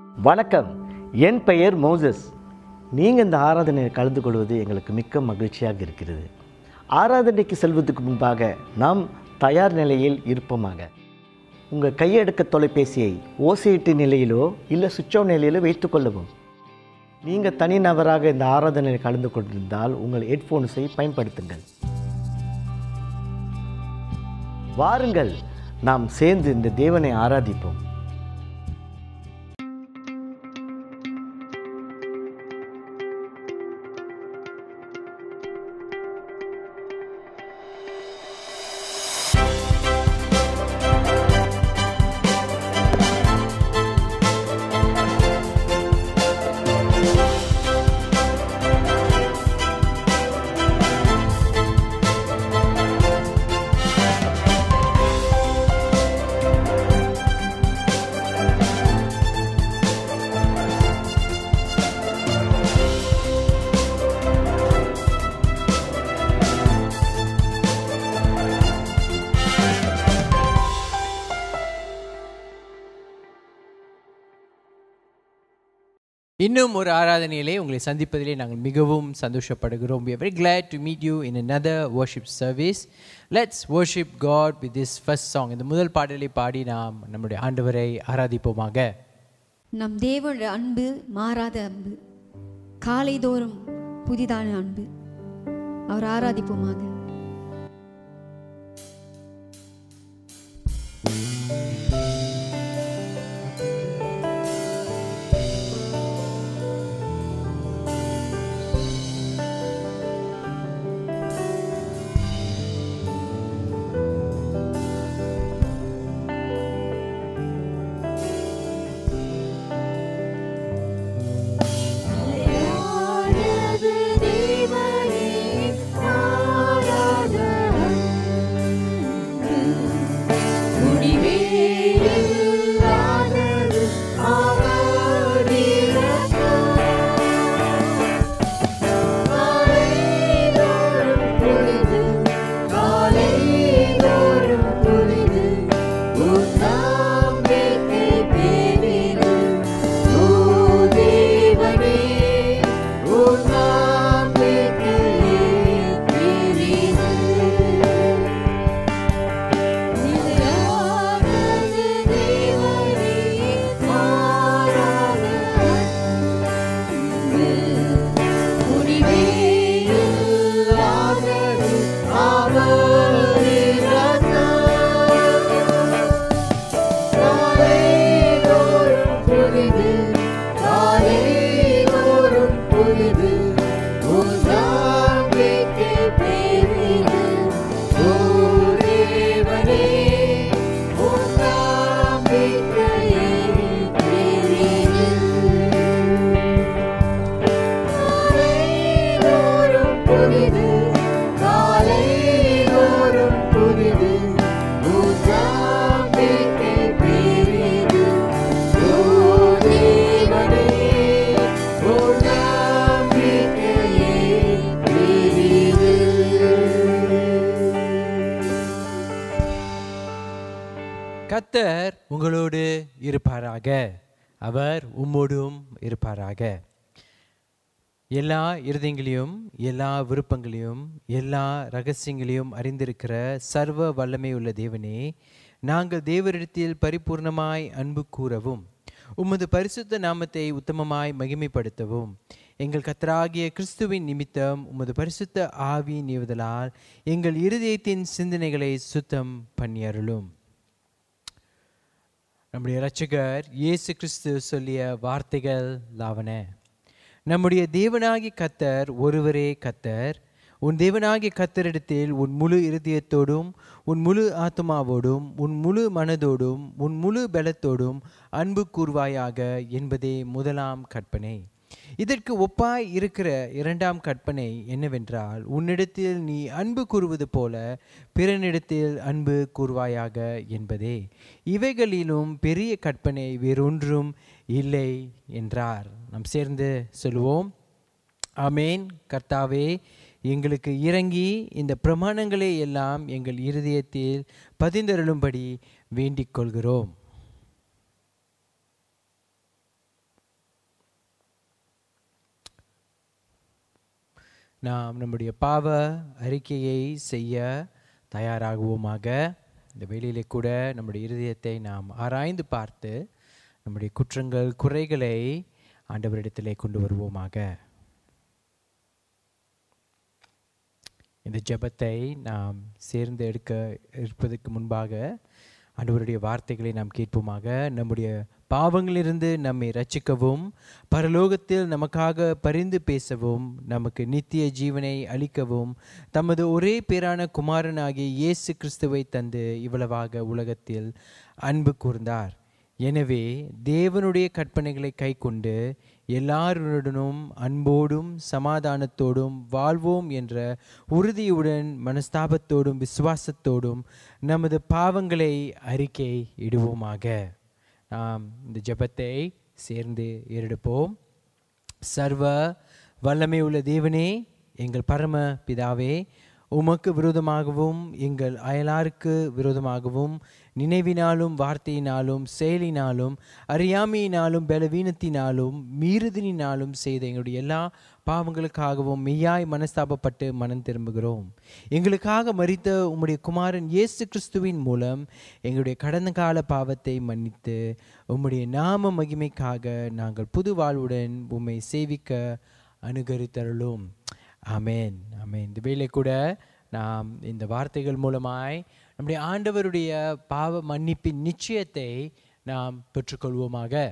வணக்கம் என் பெயர் மோசஸ் நீங்கள் இந்த ஆராதனையில் கலந்து கொள்வது எங்களுக்கு மிக்க மகிழ்ச்சியாக இருக்கிறது ஆராதனைக்கு செல்வதற்கு முன்பாக நாம் தயார் நிலையில் இருப்போமாக உங்கள் கையெடுக்க தொலைபேசியை ஓசையிட்டு நிலையிலோ இல்லை சுவிட்ச் ஆன் நிலையிலோ வைத்துக்கொள்ளவும் நீங்கள் தனிநபராக இந்த ஆராதனையில் கலந்து கொண்டிருந்தால் உங்கள் ஹெட்ஃபோன்ஸை பயன்படுத்துங்கள் வாருங்கள் நாம் சேர்ந்து இந்த தேவனை ஆராதிப்போம் இன்னும் ஒரு ஆராதனையிலே உங்களை சந்திப்பதிலே நாங்கள் மிகவும் சந்தோஷப்படுகிறோம் we are very glad to meet you in another worship service let's worship god with this first song இந்த முதல் பாடலை பாடி நாம் நம்முடைய ஆண்டவரை ஆராதிப்போமாக நம் தேவனுடைய அன்பு மாறாத அன்பு காலைதோறும் புதிதான அன்பு அவர் ஆராதிப்போமாக கத்தர் உங்களோடு இருப்பாராக அவர் உம்மோடும் இருப்பாராக எல்லா இருதயங்களையும் எல்லா விருப்பங்களையும் எல்லா ரகசியங்களையும் அறிந்திருக்கிற சர்வ வல்லமை உள்ள தேவனே நாங்கள் தேவரிடத்தில் பரிபூர்ணமாய் அன்பு கூறவும் உமது பரிசுத்த நாமத்தை உத்தமமாய் மகிமைப்படுத்தவும் எங்கள் கத்தராகிய கிறிஸ்துவின் நிமித்தம் உமது பரிசுத்த ஆவி நீவுதலால் எங்கள் இருதயத்தின் சிந்தனைகளை சுத்தம் பண்ணியருளும் நம்முடைய இரட்சகர் இயேசு கிறிஸ்து சொல்லிய வார்த்தைகள் லாவன நம்முடைய தேவனாகிய கத்தர் ஒருவரே கத்தர் உன் தேவனாகிய கத்தரிடத்தில் உன் முழு இருதயத்தோடும் உன் முழு ஆத்மாவோடும் உன் முழு மனதோடும் உன் முழு பலத்தோடும் அன்பு கூர்வாயாக என்பதே முதலாம் கற்பனை இதற்கு ஒப்பாய் இருக்கிற இரண்டாம் கற்பனை என்னவென்றால் உன்னிடத்தில் நீ அன்பு கூறுவது போல பிறனிடத்தில் அன்பு கூறுவாயாக என்பதே இவைகளிலும் பெரிய கற்பனை வேறொன்றும் இல்லை என்றார் நாம் சேர்ந்து சொல்லுவோம் ஆமேன் கர்த்தாவே எங்களுக்கு இறங்கி இந்த பிரமாணங்களை எல்லாம் எங்கள் இருதயத்தில் பதிந்தருளும்படி வேண்டிக் கொள்கிறோம் நாம் நம்முடைய பாவ அறிக்கையை செய்ய தயாராகுவோமாக இந்த வேளையிலே கூட நம்முடைய இருதயத்தை நாம் ஆராய்ந்து பார்த்து நம்முடைய குற்றங்கள் குறைகளை ஆண்டவரிடத்திலே கொண்டு வருவோமாக இந்த ஜெபத்தை நாம் சேர்ந்து எடுக்க இருப்பதற்கு முன்பாக ஆண்டவருடைய வார்த்தைகளை நாம் கேட்போமாக நம்முடைய பாவங்களிலிருந்து நம்மை ரட்சிக்கவும் பரலோகத்தில் நமக்காக பரிந்து பேசவும் நமக்கு நித்திய ஜீவனை அளிக்கவும் தமது ஒரே பேரான குமாரனாகிய இயேசு கிறிஸ்துவை தந்து இவ்வளவாக உலகத்தில் அன்பு கூர்ந்தார் எனவே தேவனுடைய கற்பனைகளை கைக்கொண்டு எல்லாருடனும் அன்போடும் சமாதானத்தோடும் வாழ்வோம் என்ற உறுதியுடன் மனஸ்தாபத்தோடும் விசுவாசத்தோடும் நமது பாவங்களை அறிக்கை இடுவோமாக நாம் இந்த ஜெபத்தை சேர்ந்து ஏறெடுப்போம் சர்வ வல்லமை உள்ள தேவனே எங்கள் பரம பிதாவே உமக்கு விரோதமாகவும் எங்கள் அயலாருக்கு விரோதமாகவும் நினைவினாலும் வார்த்தையினாலும் செயலினாலும் அறியாமையினாலும் பலவீனத்தினாலும் மீறுதலினாலும் செய்த எங்களுடைய எல்லா பாவங்களுக்காகவும் மெய்யாய் மனஸ்தாபப்பட்டு மனம் திரும்புகிறோம் எங்களுக்காக மரித்த உம்முடைய குமாரன் இயேசு கிறிஸ்துவின் மூலம் எங்களுடைய கடந்த கால பாவத்தை மன்னித்து உம்முடைய நாம மகிமைக்காக நாங்கள் புது வாழ்வுடன் உம்மை சேவிக்க அனுகரித்தருளும் ஆமென் ஆமென் இந்த வேளை கூட நாம் இந்த வார்த்தைகள் மூலமாய் நம்முடைய ஆண்டவருடைய பாவ மன்னிப்பின் நிச்சயத்தை நாம் பெற்றுக்கொள்வோமாக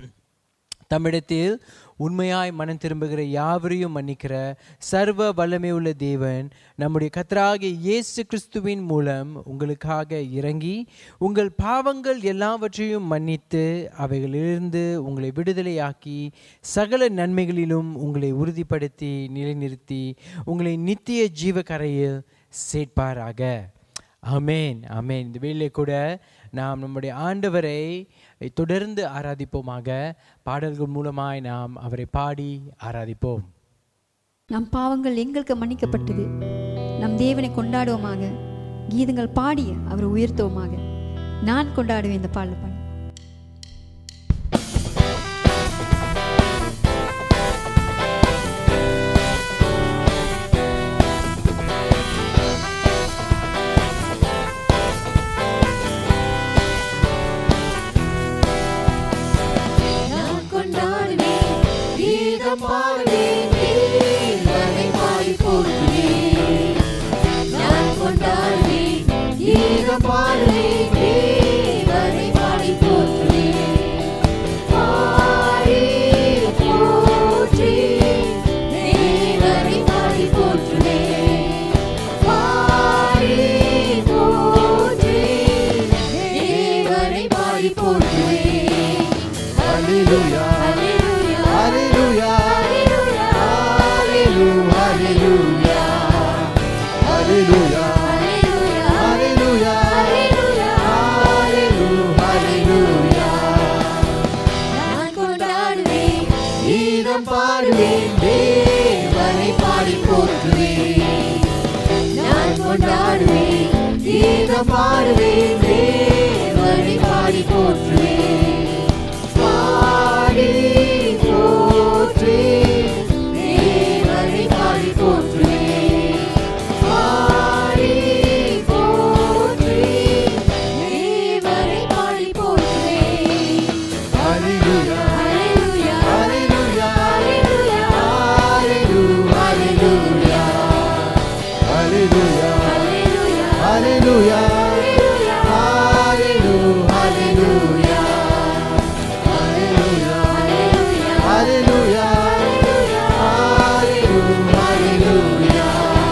தம்மிடத்தில் உண்மையாய் மனம் திரும்புகிற யாவரையும் மன்னிக்கிற சர்வ வல்லமை உள்ள தேவன் நம்முடைய கத்தராகிய இயேசு கிறிஸ்துவின் மூலம் உங்களுக்காக இறங்கி உங்கள் பாவங்கள் எல்லாவற்றையும் மன்னித்து அவைகளிலிருந்து உங்களை விடுதலையாக்கி சகல நன்மைகளிலும் உங்களை உறுதிப்படுத்தி நிலைநிறுத்தி உங்களை நித்திய ஜீவக்கரையில் சேர்ப்பாராக ஆமென் ஆமென் இந்த வேளையிலே கூட நாம் நம்முடைய ஆண்டவரை தொடர்ந்து ஆராதிப்போமாக பாடல்கள் மூலமாய் நாம் அவரை பாடி ஆராதிப்போம் நம் பாவங்கள் எங்களுக்கு மன்னிக்கப்பட்டது நம் தேவனை கொண்டாடுவோமாக கீதங்கள் பாடி அவரை உயர்த்துவோமாக நான் கொண்டாடுவேன் இந்த பாடல் பாடி நான் கொண்டாடுவேன் கீதம் பாடுவேன் தேவனை பாடி போற்றுவேன் நான் கொண்டாடுவேன் கீதம் பாடுவேன் தேவனை பாடி போற்றுவேன் பாடி போற்றி தேவனை பாடி போற்றுவேன் பாடி போற்றி தேவனை பாடி போற்றுவேன் Hallelujah. Hallelujah. Hallelujah. Hallelujah. Hallelujah. Hallelujah. Hallelujah. Hallelujah. நான் கொண்டாடுவேன் கீதம் பாடுவேன் தேவனை பாடி போற்றுவேன் நான் கொண்டாடுவேன் கீதம் பாடுவேன் தேவனை பாடி போற்றுவேன் பாடி போற்றி தேவனை பாடி போற்றுவேன் பாடி போற்றி தேவனை பாடி போற்றுவேன் Hallelujah. Hallelujah. Hallelujah. Hallelujah. Hallelujah. Hallelujah. Hallelujah. Hallelujah. Hallelujah. Hallelujah. Hallelujah. Hallelujah. Hallelujah.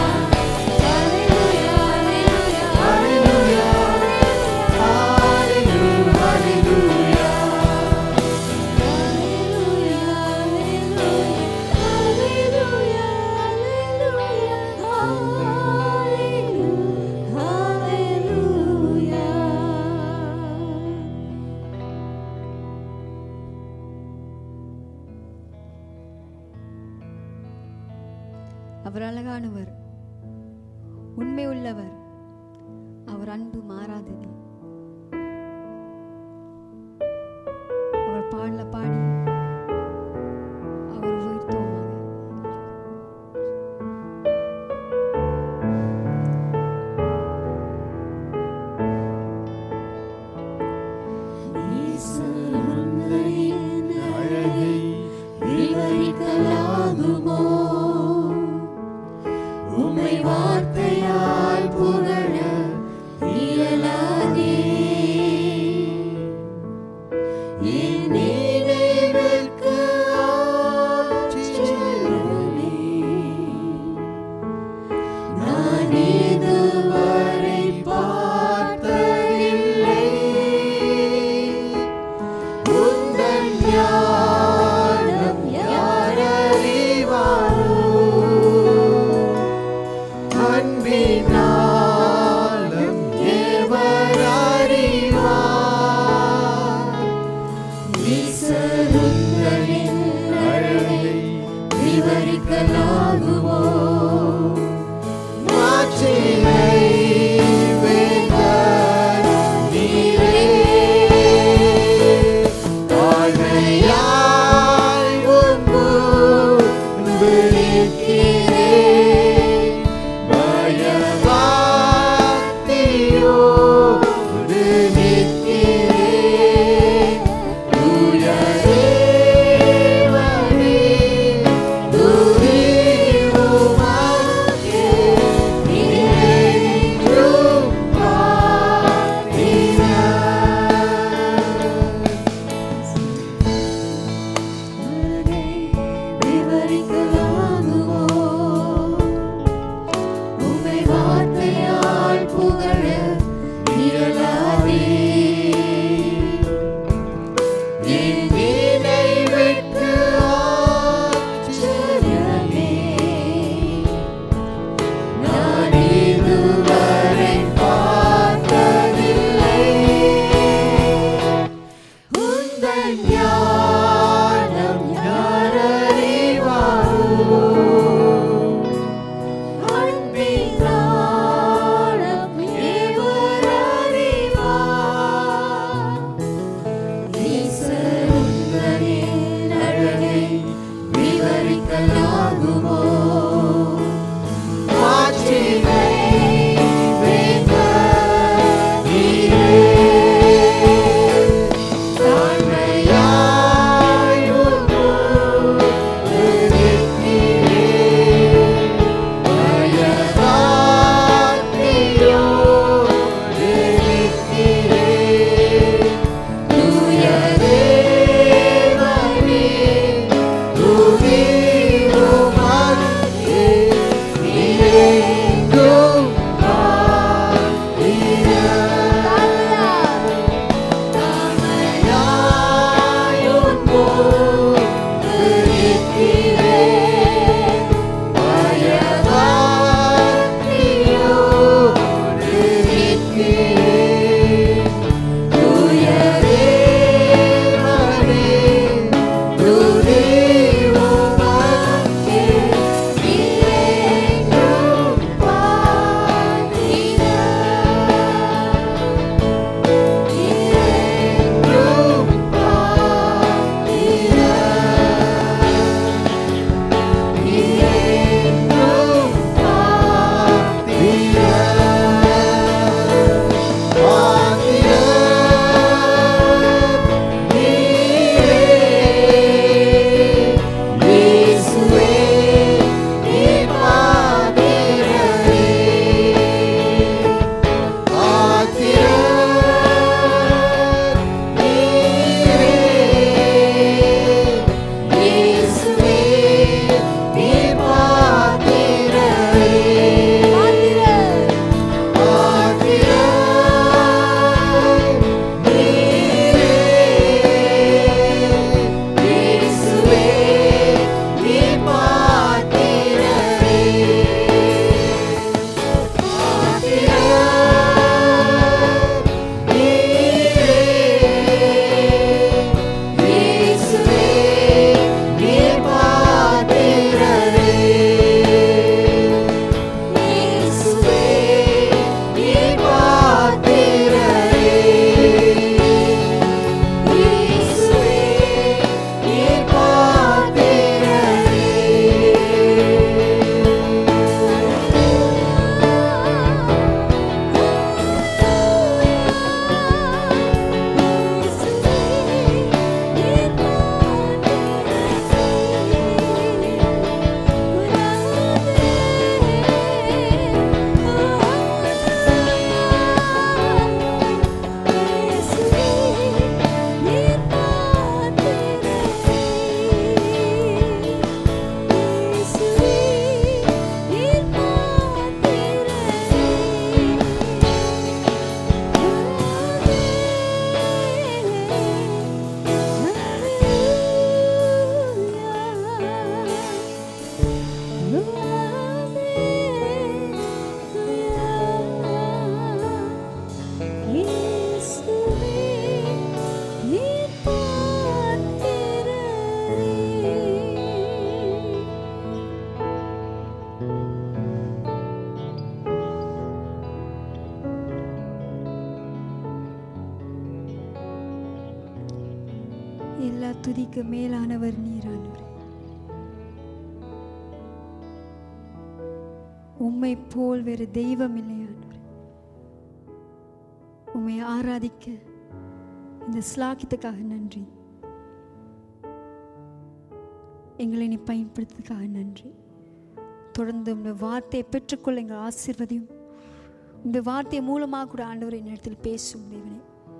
Hallelujah. Hallelujah. Hallelujah. அவர் அழகானவர் உண்மை உள்ளவர் அவர் அன்பு மாறாதது அவர் பாடல பாடி அவர் உயர்த்துவோமாக நினைவிற்கு ஆச்சரியமே. நான் இதுவரை பார்த்ததில்லை உந்தன் ஞானம் யார் அறிவாரோ? அன்பினாலும் எவர் அறிவார்? ஈசருந்தனின் அழகை விவரிக்கலாகுமோ மாற்றினை வேந்தர் நீரே. தாழ்மையாய் உம் முன்பு நிற்கிறேன். பயபக்தியோடு நிற்கிறேன். தூய தேவனே, துதி உமக்கே, என்றும் விவரிக்கலாகுமோ உமை வார்த்தையால் புகழ இயலாதே என் நினைவுக்கு ஆச்சரியமே நான் இதுவரை பார்த்ததில்லை உந்தன் ஞானம் யார் அறிவாரோ? அன்பினாலும் எவர் அறிவார்? ஈசருந்தனின் அழகை விவரிக்கலாகுமோ? மாற்றினை வேந்தர் நீரே. தாழ்மையாய் எல்லா துதிக்கு மேலானவர் நீரானவர் உம்மை போல் வேறு தெய்வம் இல்லையானவர் உம்மை ஆராதிக்க இந்த ஸ்லாக்கியத்துக்காக நன்றி எங்களை நீ பயன்படுத்துறதுக்காக நன்றி தொடர்ந்து உங்களுடைய வார்த்தையை பெற்றுக்கொள்ள எங்கள் ஆசீர்வதியும் இந்த வார்த்தை மூலமாக கூட ஆண்டவர் என்னிடத்தில் பேசும் தேவனே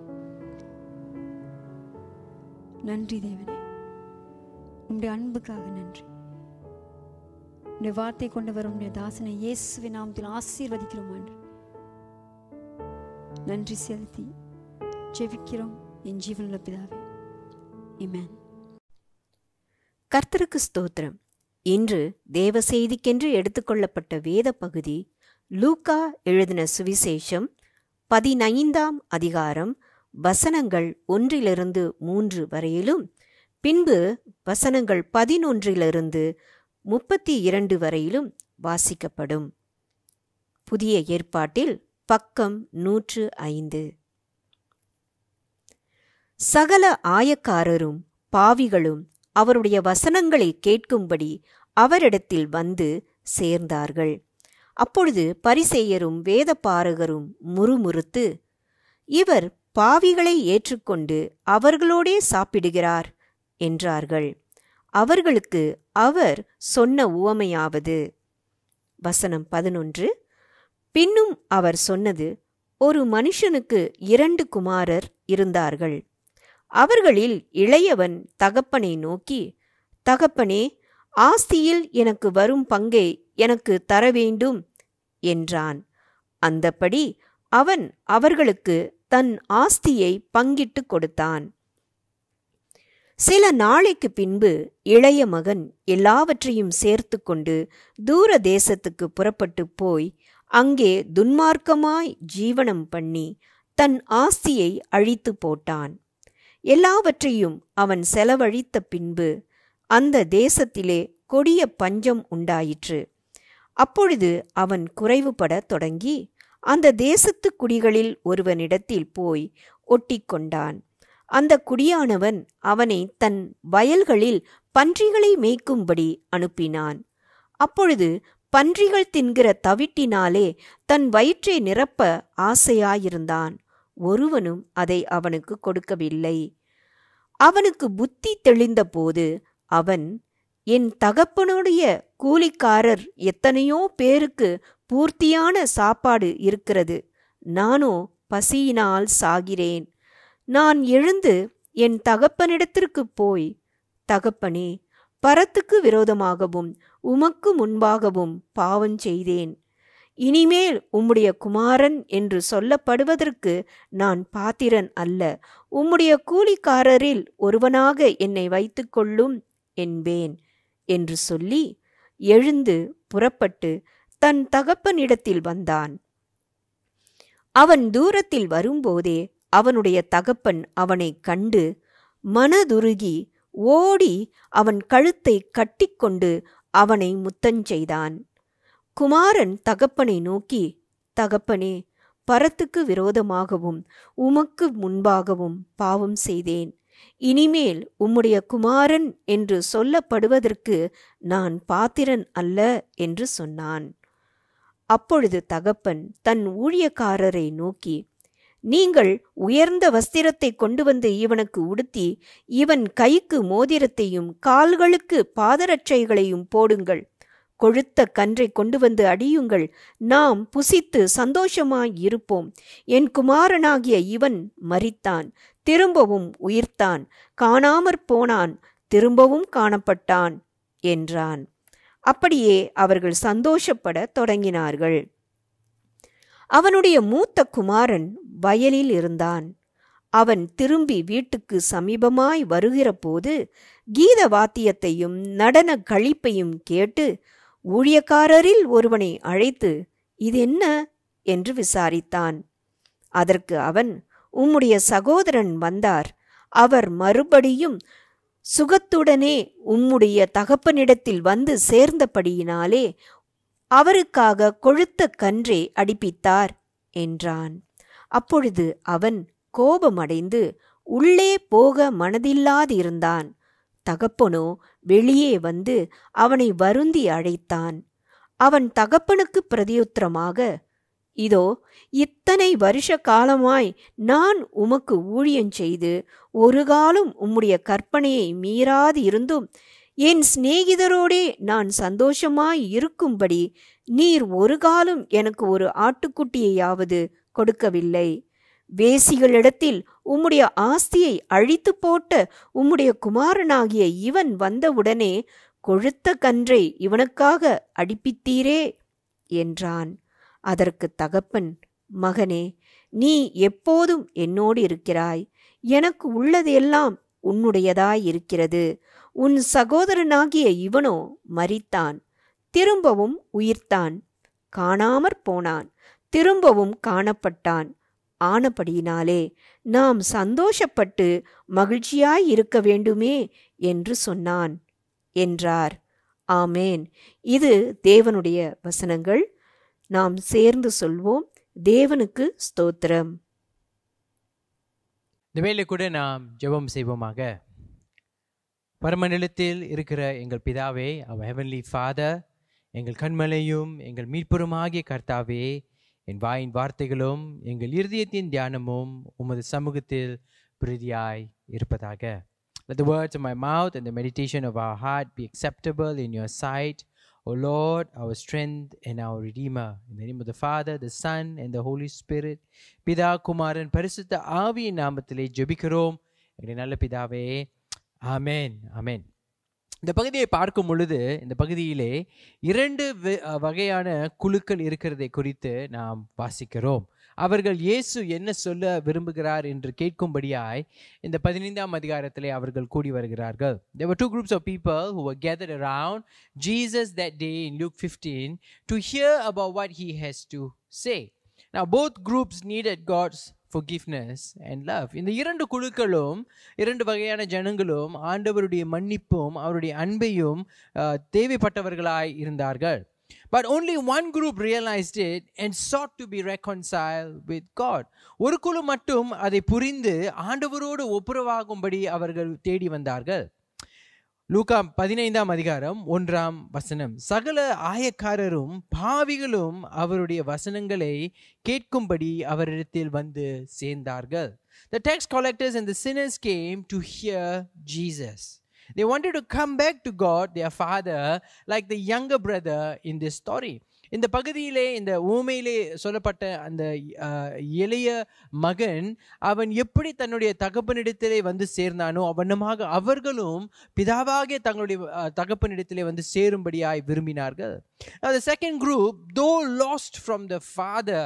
நன்றி தேவனே உம்முடைய அன்புக்காக நன்றி உம்முடைய வார்த்தை கொண்டு வரும் உம்முடைய தாசனை இயேசுவின் நாமத்தில் ஆசீர்வதிக்கிறோம் ஆண்டு நன்றி செலுத்தி ஜெபிக்கிறோம் என் ஜீவனுள்ள பிதாவே Amen. கர்த்தருக்கு ஸ்தோத்திரம் இன்று தேவ செய்திக்கென்று எடுத்துக்கொள்ளப்பட்ட வேத பகுதி லூக்கா எழுதின சுவிசேஷம் பதினைந்தாம் அதிகாரம் வசனங்கள் ஒன்றிலிருந்து மூன்று வரையிலும் பின்பு வசனங்கள் பதினொன்றிலிருந்து முப்பத்தி இரண்டு வரையிலும் வாசிக்கப்படும் புதிய ஏற்பாட்டில் பக்கம் நூற்று ஐந்து சகல ஆயக்காரரும் பாவிகளும் அவருடைய வசனங்களை கேட்கும்படி அவரிடத்தில் வந்து சேர்ந்தார்கள் அப்பொழுது பரிசேயரும் வேதபாரகரும் முறுமுறுத்து இவர் பாவிகளை ஏற்றுக்கொண்டு அவர்களோடே சாப்பிடுகிறார் என்றார்கள் அவர்களுக்கு அவர் சொன்ன உவமையாவது வசனம் பதினொன்று பின்னும் அவர் சொன்னது ஒரு மனுஷனுக்கு இரண்டு குமாரர் இருந்தார்கள் அவர்களில் இளையவன் தகப்பனை நோக்கி தகப்பனே ஆஸ்தியில் எனக்கு வரும் பங்கை எனக்கு தர வேண்டும் என்றான் அந்தப்படி அவன் அவர்களுக்கு தன் ஆஸ்தியை பங்கிட்டு கொடுத்தான் சில நாளைக்கு பின்பு இளைய மகன் எல்லாவற்றையும் சேர்த்து கொண்டு தூர தேசத்துக்கு புறப்பட்டு போய் அங்கே துன்மார்க்கமாய் ஜீவனம் பண்ணி தன் ஆஸ்தியை அழித்து போட்டான் எல்லாவற்றையும் அவன் செலவழித்த பின்பு அந்த தேசத்திலே கொடிய பஞ்சம் உண்டாயிற்று அப்பொழுது அவன் குறைவுபடத் தொடங்கி அந்த தேசத்து குடிகளில் ஒருவனிடத்தில் போய் ஒட்டிக்கொண்டான் அந்த குடியானவன் அவனை தன் வயல்களில் பன்றிகளை மேய்க்கும்படி அனுப்பினான் அப்பொழுது பன்றிகள் தின்கிற தவிட்டினாலே தன் வயிற்றை நிரப்ப ஆசையாயிருந்தான் ஒருவனும் அதை அவனுக்கு கொடுக்கவில்லை அவனுக்கு புத்தி தெளிந்தபோது அவன் என் தகப்பனுடைய கூலிக்காரர் எத்தனையோ பேருக்கு பூர்த்தியான சாப்பாடு இருக்கிறது நானோ பசியினால் சாகிறேன் நான் எழுந்து என் தகப்பனிடத்திற்கு போய் தகப்பனே பரத்துக்கு விரோதமாகவும் உமக்கு முன்பாகவும் பாவம் செய்தேன் இனிமேல் உம்முடைய குமாரன் என்று சொல்லப்படுவதற்கு நான் பாத்திரன் அல்ல உம்முடைய கூலிக்காரரில் ஒருவனாக என்னை வைத்துக்கொள்ளும் என்பேன் என்று சொல்லி எழுந்து புறப்பட்டு தன் தகப்பனிடத்தில் வந்தான் அவன் தூரத்தில் வரும்போதே அவனுடைய தகப்பன் அவனைக் கண்டு மனதுருகி ஓடி அவன் கழுத்தை கட்டிக்கொண்டு அவனை முத்தஞ்செய்தான் குமாரன் தகப்பனை நோக்கி தகப்பனே பரத்துக்கு விரோதமாகவும் உமக்கு முன்பாகவும் பாவம் செய்தேன் இனிமேல் உம்முடைய குமாரன் என்று சொல்லப்படுவதற்கு நான் பாத்திரன் அல்ல என்று சொன்னான் அப்பொழுது தகப்பன் தன் ஊழியக்காரரை நோக்கி நீங்கள் உயர்ந்த வஸ்திரத்தை கொண்டு வந்து இவனுக்கு உடுத்தி இவன் கைக்கு மோதிரத்தையும் கால்களுக்கு பாதரட்சைகளையும் போடுங்கள் கொழுத்த கன்றை கொண்டு வந்து அடியுங்கள் நாம் புசித்து சந்தோஷமாய் இருப்போம் என் குமாரனாகிய இவன் மரித்தான் திரும்பவும் உயிர்த்தான் காணாமற் போனான் திரும்பவும் காணப்பட்டான் என்றான் அப்படியே அவர்கள் சந்தோஷப்படத் தொடங்கினார்கள் அவனுடைய மூத்த குமாரன் வயலில் இருந்தான் அவன் திரும்பி வீட்டுக்கு சமீபமாய் வருகிறபோது கீத வாத்தியத்தையும் நடன களிப்பையும் கேட்டு ஊழியக்காரரில் ஒருவனை அழைத்து இது என்ன என்று விசாரித்தான் அதற்கு அவன் உம்முடைய சகோதரன் வந்தார் அவர் மறுபடியும் சுகத்துடனே உம்முடைய தகப்பனிடத்தில் வந்து சேர்ந்தபடியினாலே அவருக்காக கொழுத்த கன்றே அடிப்பித்தார் என்றான் அப்பொழுது அவன் கோபமடைந்து உள்ளே போக மனதில்லாதிருந்தான் தகப்பனோ வெளியே வந்து அவனை வருந்தி அழைத்தான் அவன் தகப்பனுக்கு பிரதியுத்தரமாக இதோ இத்தனை வருஷ காலமாய் நான் உமக்கு ஊழியஞ் செய்து ஒரு காலம் உம்முடைய கற்பனையை மீறாது இருந்தும் என் சிநேகிதரோடே நான் சந்தோஷமாய் இருக்கும்படி நீர் ஒரு காலம் எனக்கு ஒரு ஆட்டுக்குட்டியையாவது கொடுக்கவில்லை வேசிகளிடத்தில் உம்முடைய ஆஸ்தியை அழித்து போட்ட உம்முடைய குமாரனாகிய இவன் வந்தவுடனே கொழுத்த கன்றை இவனுக்காக அடிப்பித்தீரே என்றான் அதற்கு தகப்பன் மகனே நீ எப்போதும் என்னோடு இருக்கிறாய் எனக்கு உள்ளதெல்லாம் உன்னுடையதாய் இருக்கிறது உன் சகோதரனாகிய இவனோ மரித்தான் திரும்பவும் உயிர்த்தான் காணாமற் போனான் திரும்பவும் காணப்பட்டான் ஆனபடியினாலே நாம் சந்தோஷப்பட்டு மகிழ்ச்சியாய் இருக்க வேண்டுமே என்று சொன்னான் என்றார் ஆமேன் இது தேவனுடைய வசனங்கள் நாம் சேர்ந்து சொல்வோம் தேவனுக்கு ஸ்தோத்திரம் இந்த வேளை கூட நாம் ஜெபம் செய்வோமாக பரமநிலத்தில் இருக்கிற எங்கள் பிதாவே அவர் ஹெவன்லி ஃபாதர் எங்கள் கண்மலையும் எங்கள் மீட்புறமாகிய கர்த்தாவே என் வாயின் வார்த்தைகளும் எங்கள் இருதயத்தின் தியானமும் உமது சமூகத்தில் பிரதியாய் இருப்பதாக Let the words of my mouth and the meditation of our heart be acceptable in your sight, O Lord, our strength and our Redeemer. In the name of the Father, the Son, and the Holy Spirit. பிதா குமாரன் பரிசுத்த ஆவியின் நாமத்திலே ஜெபிக்கிறோம் எங்களுடைய நல்ல பிதாவே ஆமென் ஆமென் இந்த பகுதியை பார்க்கும் பொழுது இந்த பகுதியிலே இரண்டு வே- அஹ் வகையான குழுக்கள் இருக்கிறதை குறித்து நாம் வாசிக்கிறோம் அவர்கள் இயேசு என்ன சொல்ல விரும்புகிறார் என்று கேட்கும்படியாய் இந்த பதினைந்தாம் அதிகாரத்திலே அவர்கள் கூடி வருகிறார்கள் there were two groups of people who were gathered around Jesus that day in Luke 15 to hear about what he has to say now both groups needed God's forgiveness and love இந்த இரண்டு குழுக்களும் இரண்டு வகையான ஜனங்களும் ஆண்டவருடைய மன்னிப்பும் அவருடைய அன்பையும் அஹ், தேவைப்பட்டவர்களாய் இருந்தார்கள் but only one group realized it and sought to be reconciled with God ஒரு குழு மட்டும் அதை புரிந்து ஆண்டவரோடு ஒப்புரவாகும்படி அவர்கள் தேடி வந்தார்கள் லூகா பதினைந்தாம் அதிகாரம் ஒன்றாம் வசனம் சகல ஆயக்காரரும் பாவிகளும் அவருடைய வசனங்களை கேட்கும்படி அவரிடத்தில் வந்து சேர்ந்தார்கள் The tax collectors and the sinners came to hear Jesus. They wanted to come back to God, their father, like the younger brother in this story. இந்த பகுதியிலே இந்த ஊமையிலே சொல்லப்பட்ட அந்த அஹ், இளைய மகன் அவன் எப்படி தன்னுடைய தகப்பனிடத்திலே வந்து சேர்ந்தானோ அவனமாக அவர்களும் பிதாவாகிய தங்களுடைய அஹ், தகப்பனிடத்திலே வந்து சேரும்படியாய் விரும்பினார்கள் Now, the second group, though lost from the father,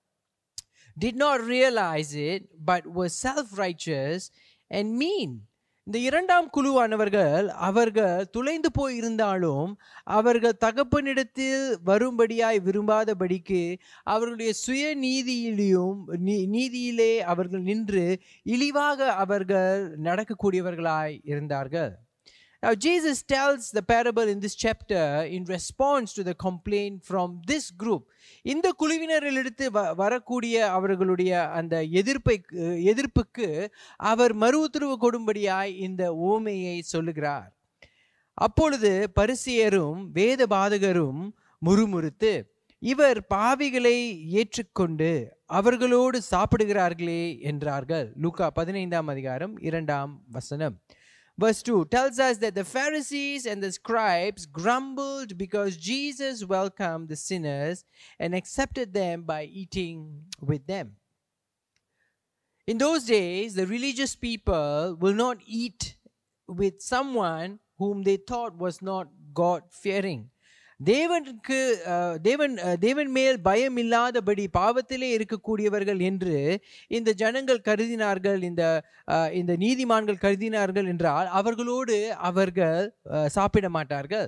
did not realize it but were self-righteous and mean இந்த இரண்டாம் குழுவானவர்கள் அவர்கள் துளைந்து போய் இருந்தாலும் அவர்கள் தகப்பனிடத்தில் வரும்படியாய் விரும்பாதபடிக்கு அவர்களுடைய சுய நீதியிலையும் நீ- நீதியிலே அவர்கள் நின்று இழிவாக அவர்கள் நடக்கக்கூடியவர்களாய் இருந்தார்கள் Now, Jesus tells the parable in this chapter in response to the complaint from this group. இந்த குழுவினரிலிருந்து வ வரக்கூடிய அவர்களுடைய அந்த எதிர்ப்பை எதிர்ப்புக்கு அவர் மறு உத்தரவு கொடும்படியாய் இந்த ஓமையை சொல்லுகிறார் அப்பொழுது பரிசேயரும் வேத பாதகரும் முறுமுறுத்து இவர் பாவிகளை ஏற்றுக்கொண்டு அவர்களோடு சாப்பிடுகிறார்களே என்றார்கள் லூக்கா பதினைந்தாம் அதிகாரம் இரண்டாம் வசனம் Verse 2 tells us that the Pharisees and the scribes grumbled because Jesus welcomed the sinners and accepted them by eating with them. In those days, the religious people will not eat with someone whom they thought was not God fearing. தேவனுக்கு அஹ், தேவன் அஹ், தேவன் மேல் பயம் இல்லாதபடி பாவத்திலே இருக்கக்கூடியவர்கள் என்று இந்த ஜனங்கள் கருதினார்கள் இந்த அஹ், இந்த நீதிமான்கள் கருதினார்கள் என்றால் அவர்களோடு அவர்கள் அஹ், சாப்பிட மாட்டார்கள்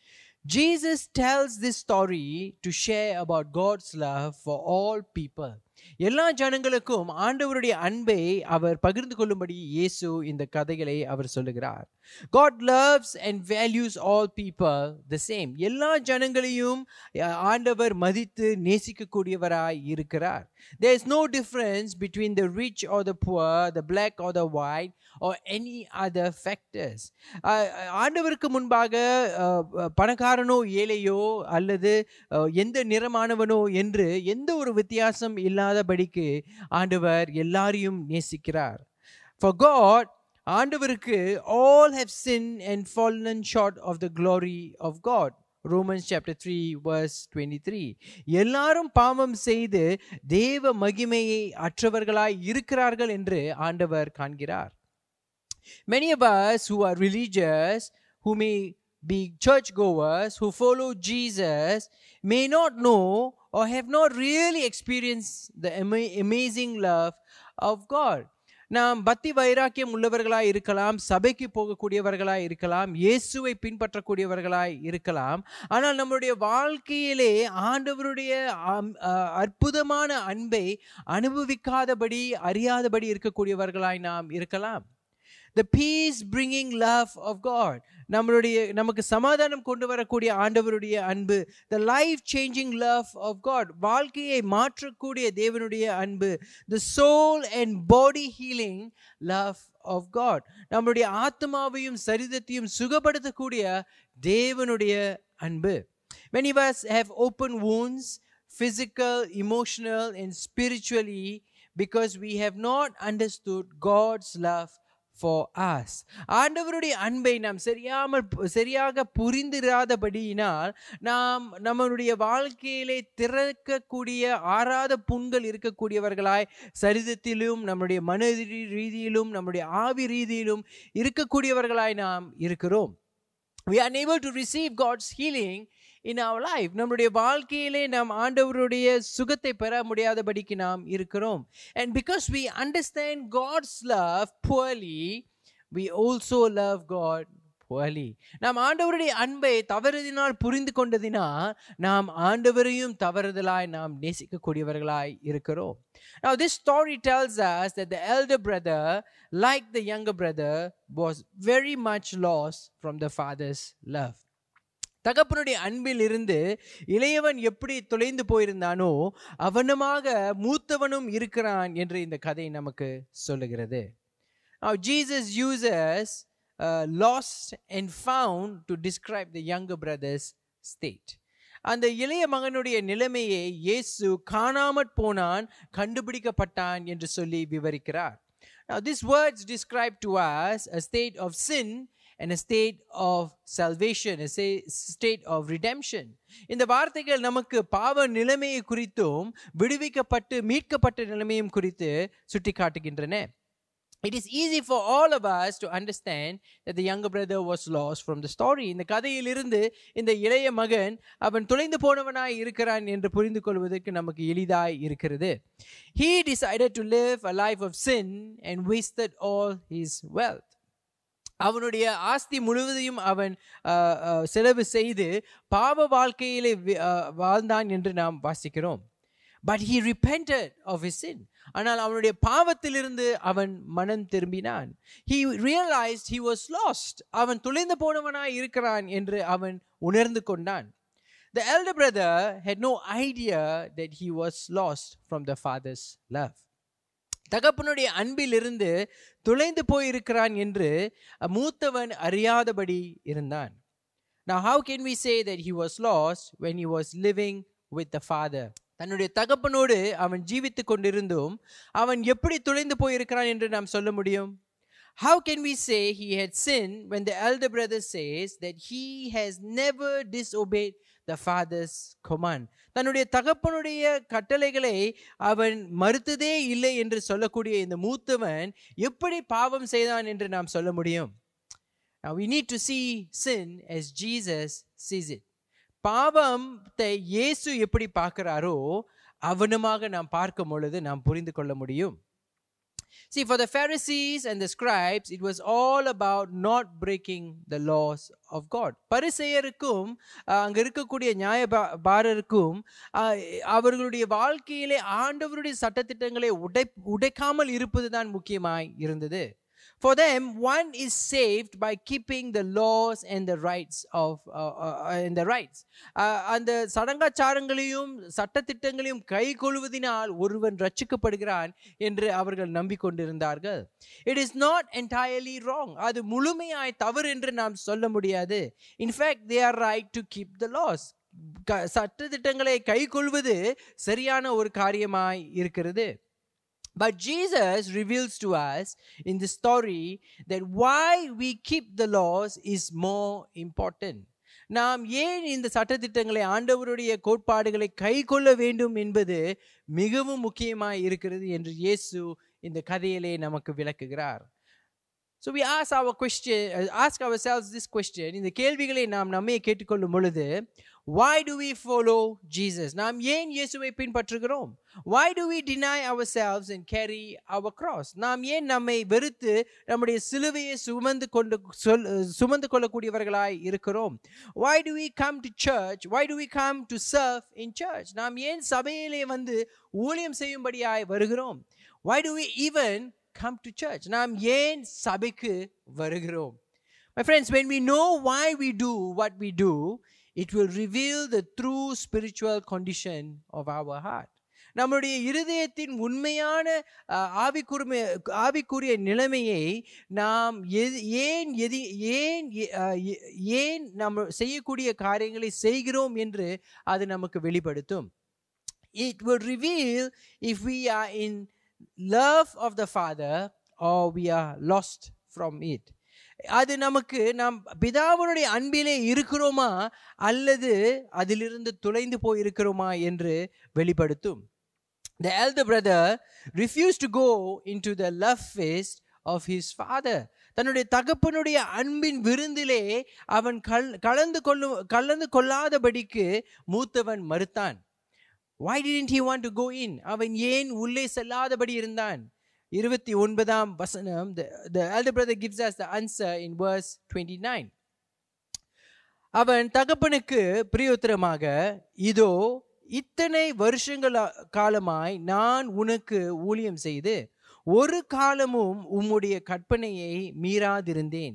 Jesus tells this story to share about God's love for all people. எல்லா ஜனங்களுக்கும் ஆண்டவருடைய அன்பை அவர் பகிர்ந்து கொள்ளும்படி இயேசு இந்த கதைகளை அவர் சொல்லுகிறார் God loves and values all people the same எல்லா ஜனங்களையும் அஹ், ஆண்டவர் மதித்து நேசிக்கக்கூடியவராய் இருக்கிறார் there is no difference between the rich or the poor the black or the white or any other factors அஹ், அஹ், ஆண்டவருக்கு முன்பாக அஹ், அஹ், பணக்காரனோ ஏழையோ அல்லது அஹ், எந்த நிறமானவனோ என்று எந்த ஒரு வித்தியாசம் இல்லாதபடிக்கு ஆண்டவர் எல்லாரையும் நேசிக்கிறார் for god ஆண்டவருக்கு all have sinned and fallen short of the glory of god Romans chapter 3 verse 23 எல்லாரும் பாவம் செய்து தேவ மகிமையை அற்றவர்களாய் இருக்கிறார்கள் என்று ஆண்டவர் காண்கிறார் Many of us who are religious, who may be churchgoers, who follow Jesus, may not know or have not really experienced the ama- amazing love of God. நாம் பக்தி வைராக்கியம் உள்ளவர்களாய் இருக்கலாம் சபைக்கு போகக்கூடியவர்களாய் இருக்கலாம் இயேசுவை பின்பற்றக்கூடியவர்களாய் இருக்கலாம் ஆனால் நம்முடைய வாழ்க்கையிலே ஆண்டவருடைய அம்- அ- அற்புதமான அன்பை அனுபவிக்காதபடி அறியாதபடி இருக்கக்கூடியவர்களாய் நாம் இருக்கலாம் the peace bringing love of god நம்மளுடைய நமக்கு சமாதானம் கொண்டு வரக்கூடிய ஆண்டவருடைய அன்பு the life changing love of god வாழ்க்கையை மாற்றக்கூடிய தேவனுடைய அன்பு the soul and body healing love of god நம்மளுடைய ஆத்மாவையும் சரிதத்தையும் சுகப்படுத்தக்கூடிய தேவனுடைய அன்பு many of us have open wounds physical emotional and spiritually because we have not understood god's love for us ஆண்டவருடைய அன்பை நாம் சரியாமல் சரியாக புரிந்திராதபடியினால் நாம் நம்மளுடைய வாழ்க்கையிலே திறக்கக்கூடிய ஆறாத புண்கள் இருக்கக்கூடியவர்களாய் சரிதத்திலும் நம்முடைய மன ரீ- ரீதியிலும் நம்முடைய ஆவி ரீதியிலும் இருக்கக்கூடியவர்களாய் நாம் இருக்கிறோம் we are unable to receive God's healing in our life நம்முடைய வாழ்க்கையிலே நாம் ஆண்டவருடைய சுகத்தை பெற முடியாதபடிக்கு நாம் இருக்கிறோம் and because we understand God's love poorly we also love God poorly நாம் ஆண்டவருடைய அன்பை தவறுதினால் புரிந்து கொண்டதினால் நாம் ஆண்டவரையும் தவறுதலாய் நாம் நேசிக்கக்கூடியவர்களாய் இருக்கிறோம் now this story tells us that the elder brother like the younger brother was very much lost from the father's love தகப்பனுடைய அன்பில் இருந்து இளையவன் எப்படி தொலைந்து போயிருந்தானோ அவனுமாக மூத்தவனும் இருக்கிறான் என்று இந்த கதை நமக்கு சொல்லுகிறது Now, Jesus uses uh, lost and found to describe the younger brother's state. அந்த இளைய மகனுடைய நிலைமையை இயேசு காணாமற் போனான் கண்டுபிடிக்கப்பட்டான் என்று சொல்லி விவரிக்கிறார் Now, these words describe to us a state of sin and a state of salvation, a sa- state of redemption. இந்த வார்த்தைகள் நமக்கு பாவ நிலைமையை குறித்தும் விடுவிக்கப்பட்டு மீட்கப்பட்ட நிலைமையும் குறித்து சுட்டி காட்டுகின்றன It is easy for all of us to understand that the younger brother was lost from the story. இந்த கதையிலிருந்து இந்த இளைய மகன் அவன் தொலைந்து போனவனாய் இருக்கிறான் என்று புரிந்து கொள்வதற்கு நமக்கு எளிதாய் இருக்கிறது He decided to live a life of sin and wasted all his wealth. அவனுடைய ஆஸ்தி முழுவதையும் அவன் அஹ், அஹ், செலவு செய்து பாவ வாழ்க்கையிலே வி- அஹ், வாழ்ந்தான் என்று நாம் வாசிக்கிறோம் but he repented of his sin ஆனால் அவனுடைய பாவத்திலிருந்து அவன் மனம் திரும்பினான் he realized he was lost அவன் தொலைந்து போனவனாய் இருக்கிறான் என்று அவன் உணர்ந்து கொண்டான் the elder brother had no idea that he was lost from the father's love தகப்பனுடைய அன்பிலிருந்து தொலைந்து போயிருக்கிறான் என்று மூத்தவன் அறியாதபடி இருந்தான் Now, how can we say that he was lost when he was living with the father? தன்னுடைய தகப்பனோடு அவன் ஜீவித்து கொண்டிருந்தும் அவன் எப்படி தொலைந்து போயிருக்கிறான் என்று நாம் சொல்ல முடியும் How can we say he had sinned when the elder brother says that he has never disobeyed the father's command? தன்னுடைய தகப்பனுடைய கட்டளைகளை அவன் மறுத்ததே இல்லை என்று சொல்லக்கூடிய இந்த மூத்தவன் எப்படி பாவம் செய்தான் என்று நாம் சொல்ல முடியும் Now we need to see sin as Jesus sees it. பாவத்தை இயேசு எப்படி பார்க்கிறாரோ அவனுமாக நாம் பார்க்கும் பொழுது நாம் புரிந்து கொள்ள முடியும் See, for the Pharisees and the scribes, it was all about not breaking the laws of God. பரிசெயருக்கும் அஹ், அங்க இருக்கக்கூடிய நியாயபாரருக்கும் அஹ், அவர்களுடைய வாழ்க்கையிலே ஆண்டவருடைய சட்டத்திட்டங்களை உடை உடைக்காமல் இருப்பதுதான் முக்கியமாய் இருந்தது For them, one is saved by keeping the laws and the rights of uh, uh, and the rights. Uh, அந்த சடங்காச்சாரங்களையும் சட்டத்திட்டங்களையும் கை கொள்வதினால் ஒருவன் ரட்சிக்கப்படுகிறான் என்று அவர்கள் நம்பிக்கொண்டிருந்தார்கள் it is not entirely wrong அது முழுமையாய் தவறு என்று நாம் சொல்ல முடியாது in fact they are right to keep the laws சட்டத்திட்டங்களை கை கொள்வது சரியான ஒரு காரியமாய் இருக்கிறது But Jesus reveals to us in the story that why we keep the laws is more important. நாம் ஏன் இந்த சட்டத்திட்டங்களை ஆண்டவருடைய கோட்பாடுகளை கை கொள்ள வேண்டும் என்பது மிகவும் முக்கியமாய் இருக்கிறது என்று இயேசு இந்த கதையிலே நமக்கு விளக்குகிறார் So we ask our question, uh, ask ourselves this question. இந்த கேள்விகளை நாம் நம்மை கேட்டுக்கொள்ளும் பொழுது why do we follow Jesus? நாம் ஏன் இயேசுவை பின்பற்றுகிறோம் why do we deny ourselves and carry our cross? நாம் ஏன் நம்மை வெறுத்து நம்முடைய சிலுவையை சுமந்து கொண்டு சொல் சுமந்து கொள்ளக்கூடியவர்களாய் இருக்கிறோம் why do we come to church? why do we come to serve in church? நாம் ஏன் சபையிலே வந்து ஊழியம் செய்யும்படியாய் வருகிறோம் why do we even come to church நாம் ஏன் சபைக்கு வருகிறோம் my friends when we know why we do what we do it will reveal the true spiritual condition of our heart நம்முடைய இருதயத்தின் உண்மையான அஹ், ஆவிக்குரிமை ஆவிக்குரிய நிலைமையை நாம் எது ஏன் எது ஏன் எ- அஹ், எ- ஏன் நம்ம செய்யக்கூடிய காரியங்களை செய்கிறோம் என்று அது நமக்கு வெளிப்படுத்தும் it will reveal if we are in love of the Father or we are lost from it. அது நமக்கு நாம் பிதாவனுடைய அன்பிலே இருக்கிறோமா அல்லது அதிலிருந்து தொலைந்து போயிருக்கிறோமா என்று வெளிப்படுத்தும் The elder brother refused to go into the love feast of his father. தன்னுடைய தகப்பனுடைய அன்பின் விருந்திலே அவன் கல் கலந்து கொள்ளும் கலந்து கொள்ளாதபடிக்கு மூத்தவன் மறுத்தான் why didn't he want to go in அவன் ஏன் உள்ளே செல்லாதபடி இருந்தான் இருபத்தி ஒன்பதாம் வசனம் the, the elder brother gives us the answer in verse 29 அவன் தகப்பனுக்கு பிரியோத்தரமாக இதோ இத்தனை வருஷங்கள் காலமாய் நான் உனக்கு ஊழியம் செய்து ஒரு காலமும் உம்முடைய கற்பனையை மீறாதிருந்தேன்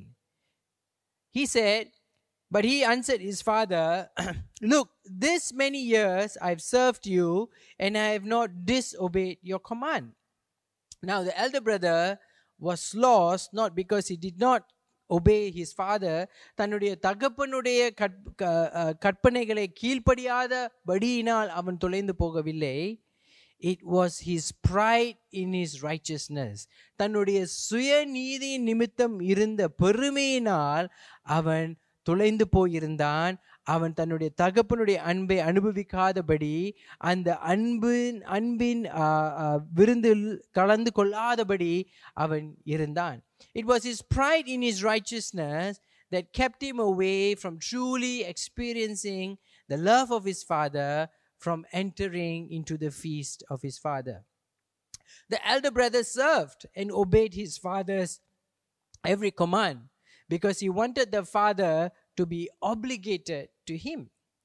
he said but he answered his father look this many years i've served you and i have not disobeyed your command now the elder brother was lost not because he did not obey his father தன்னுடைய தகப்பனுடைய கற் க- அஹ் கற்பனைகளை கீழ்ப்படியாதபடியினால் அவன் தொலைந்து போகவில்லை it was his pride in his righteousness தன்னுடைய சுயநீதி நிமித்தம் இருந்த பெருமையினால் அவன் தொலைந்து போயிருந்தான் அவன் தன்னுடைய தகப்பனுடைய அன்பை அனுபவிக்காதபடி அந்த அன்பின் அன்பின் ஆ, ஆ, விருந்தில் கலந்து கொள்ளாதபடி அவன் இருந்தான் it was his pride in his righteousness that kept him away from truly experiencing the love of his father from entering into the feast of his father the elder brother served and obeyed his father's every command because he wanted the father to be obligated to him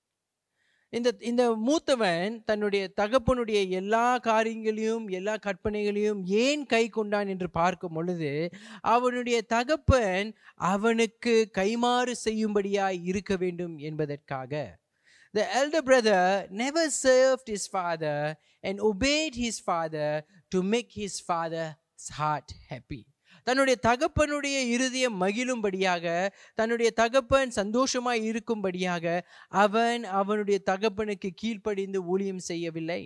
இந்த இந்த மூத்தவன் தன்னுடைய தகப்பனுடைய எல்லா காரியங்களையும் எல்லா கற்பனைகளையும் ஏன் கை கொண்டான் என்று பார்க்கும் பொழுது அவனுடைய தகப்பன் அவனுக்கு கைமாறு செய்யும்படியாய் இருக்க வேண்டும் என்பதற்காக The elder brother never served his father and obeyed his father to make his father's heart happy. தன்னுடைய தகப்பனுடைய இருதயம் மகிழும்படியாக தன்னுடைய தகப்பன் சந்தோஷமாய் இருக்கும்படியாக அவன் அவனுடைய தகப்பனுக்கு கீழ்ப்படிந்து ஊழியம் செய்யவில்லை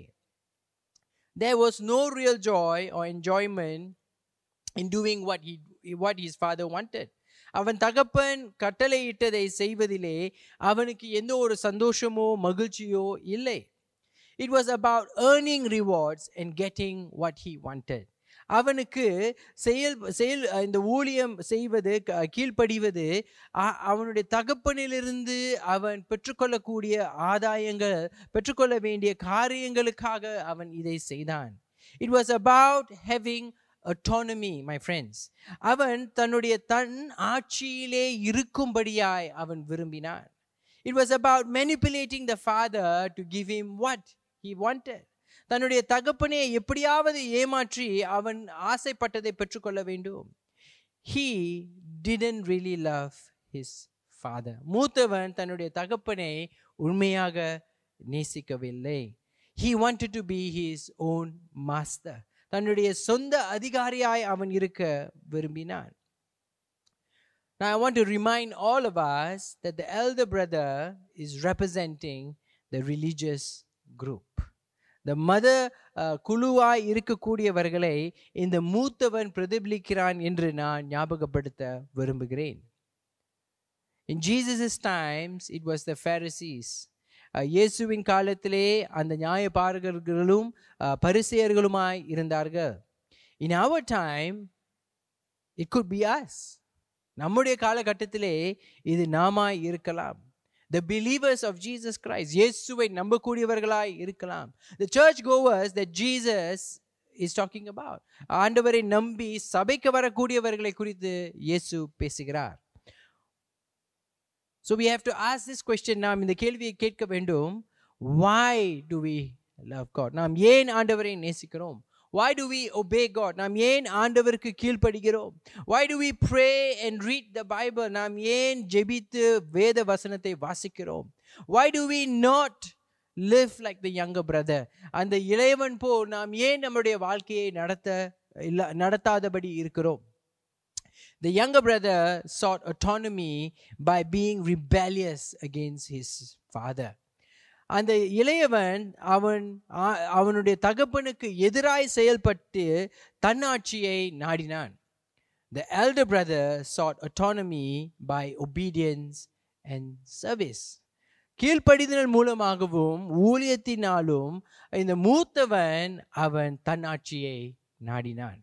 there was no real joy or enjoyment in doing what he what his father wanted அவன் தகப்பன் கட்டளையிட்டதை செய்வதிலே அவனுக்கு எந்த ஒரு சந்தோஷமோ மகிழ்ச்சியோ இல்லை it was about earning rewards and getting what he wanted அவனுக்கு செயல் செயல் இந்த ஊழியம் செய்வது க- கீழ்ப்படிவது அ- அவனுடைய தகப்பனிலிருந்து அவன் பெற்றுக்கொள்ளக்கூடிய ஆதாயங்கள் பெற்றுக்கொள்ள வேண்டிய காரியங்களுக்காக அவன் இதை செய்தான் it was about having autonomy my friends அவன் தன்னுடைய தன் ஆட்சியிலே இருக்கும்படியாய் அவன் விரும்பினான் it was about manipulating the father to give him what he wanted தன்னுடைய தகப்பனை எப்படியாவது ஏமாற்றி அவன் ஆசைப்பட்டதை பெற்றுக்கொள்ள வேண்டும் he didn't really love his father மூத்தவன் தன்னுடைய தகப்பனை உண்மையாக நேசிக்கவில்லை he wanted to be his own master தன்னுடைய சொந்த அதிகாரியாய் அவன் இருக்க விரும்பினான் Now, I want to remind all of us that the elder brother is representing the religious group. The mother uh, குழுவாய் இருக்கக்கூடியவர்களை இந்த மூத்தவன் பிரதிபலிக்கிறான் என்று நான் ஞாபகப்படுத்த விரும்புகிறேன் In Jesus' times, it was the Pharisees. அஹ், இயேசுவின் காலத்திலே அந்த நியாயபாரகர்களும் அஹ், பரிசேயர்களுமாய் இருந்தார்கள் In our time, it could be us. நம்முடைய காலகட்டத்திலே இது நாமாய் இருக்கலாம் the believers of Jesus Christ இயேசுவை நம்பக்கூடியவர்களாய் இருக்கலாம் the church goers that Jesus is talking about ஆண்டவரை நம்பி சபைக்கு வரக்கூடியவர்களை குறித்து இயேசு பேசுகிறார் so we have to ask this question நாம் இந்த கேள்வியை கேட்க வேண்டும் why do we love God நாம் ஏன் ஆண்டவரை நேசிக்கிறோம் why do we obey God நாம் ஏன் ஆண்டவருக்கு கீழ்ப்படுகிறோம் why do we pray and read the bible நாம் ஏன் ஜெபித்து வேத வசனத்தை வாசிக்கிறோம் why do we not live like the younger brother அந்த இளையவன் போல் நாம் ஏன் நம்முடைய வாழ்க்கையை நடத்த இல்ல நடத்தாதபடி இருக்கிறோம் The younger brother sought autonomy by being rebellious against his father. அந்த இளையவன் அவன் ஆ- அவனுடைய தகப்பனுக்கு எதிராய் செயல்பட்டு தன்னாட்சியை நாடினான் The elder brother sought autonomy by obedience and service. கீழ்ப்படிதல் மூலமாகவும் ஊழியத்தினாலும் இந்த மூத்தவன் அவன் தன்னாட்சியை நாடினான்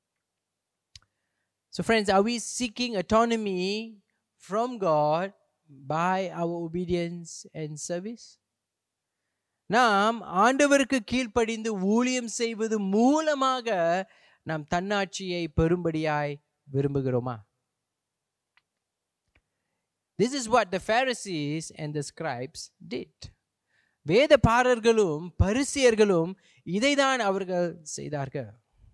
So, friends, are we seeking autonomy from God by our obedience and service? நாம் ஆண்டவருக்கு கீழ்ப்படிந்து ஊழியம் செய்வது மூலமாக நாம் தன்னாட்சியை பெறும்படியாய் விரும்புகிறோமா This is what the Pharisees and the scribes did. வேதபாரர்களும் பரிசியர்களும் இதைதான் அவர்கள் செய்தார்கள்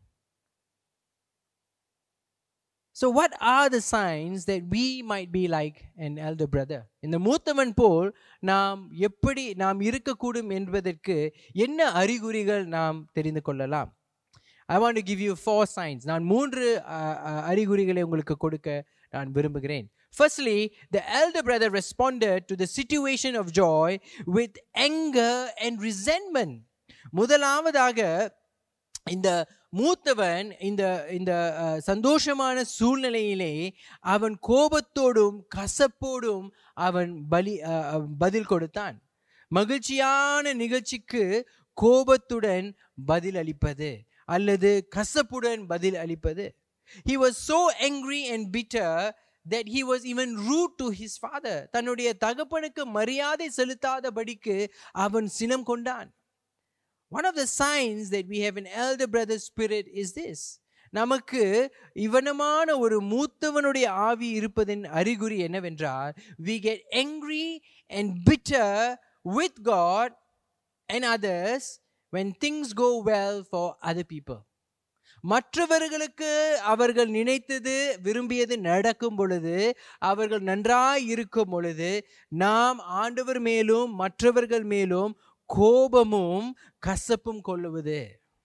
So, what are the signs that we might be like an elder brother? இந்த மூத்தவன் போல் நாம் எப்படி நாம் இருக்கக்கூடும் என்பதற்கு என்ன அறிகுறிகள் நாம் தெரிந்து கொள்ளலாம் I want to give you four signs நான் மூன்று அஹ், அஹ், அறிகுறிகளை உங்களுக்கு கொடுக்க நான் விரும்புகிறேன் Firstly, the elder brother responded to the situation of joy with anger and resentment. முதலாவதாக இந்த மூத்தவன் இந்த இந்த அஹ், சந்தோஷமான சூழ்நிலையிலே அவன் கோபத்தோடும் கசப்போடும் அவன் பலி அஹ், அஹ், பதில் கொடுத்தான் மகிழ்ச்சியான நிகழ்ச்சிக்கு கோபத்துடன் பதில் அளிப்பது அல்லது கசப்புடன் பதில் அளிப்பது he was so angry and bitter that he was even rude to his father தன்னுடைய தகப்பனுக்கு மரியாதை செலுத்தாதபடிக்கு அவன் சினம் கொண்டான் one of the signs that we have an elder brother spirit is this நமக்கு இவனமான ஒரு மூத்தவனுடைய ஆவி இருப்பதின் அறிகுறி என்னவென்றால் we get angry and bitter with God and others when things go well for other people மற்றவர்களுக்கு அவர்கள் நினைத்தது விரும்பியது நடக்கும் பொழுது அவர்கள் நன்றாய் இருக்கும் பொழுது நாம் ஆண்டவர் மேலும் மற்றவர்கள் மேலும் கோபமும் கசப்பும் கொள்ளுவது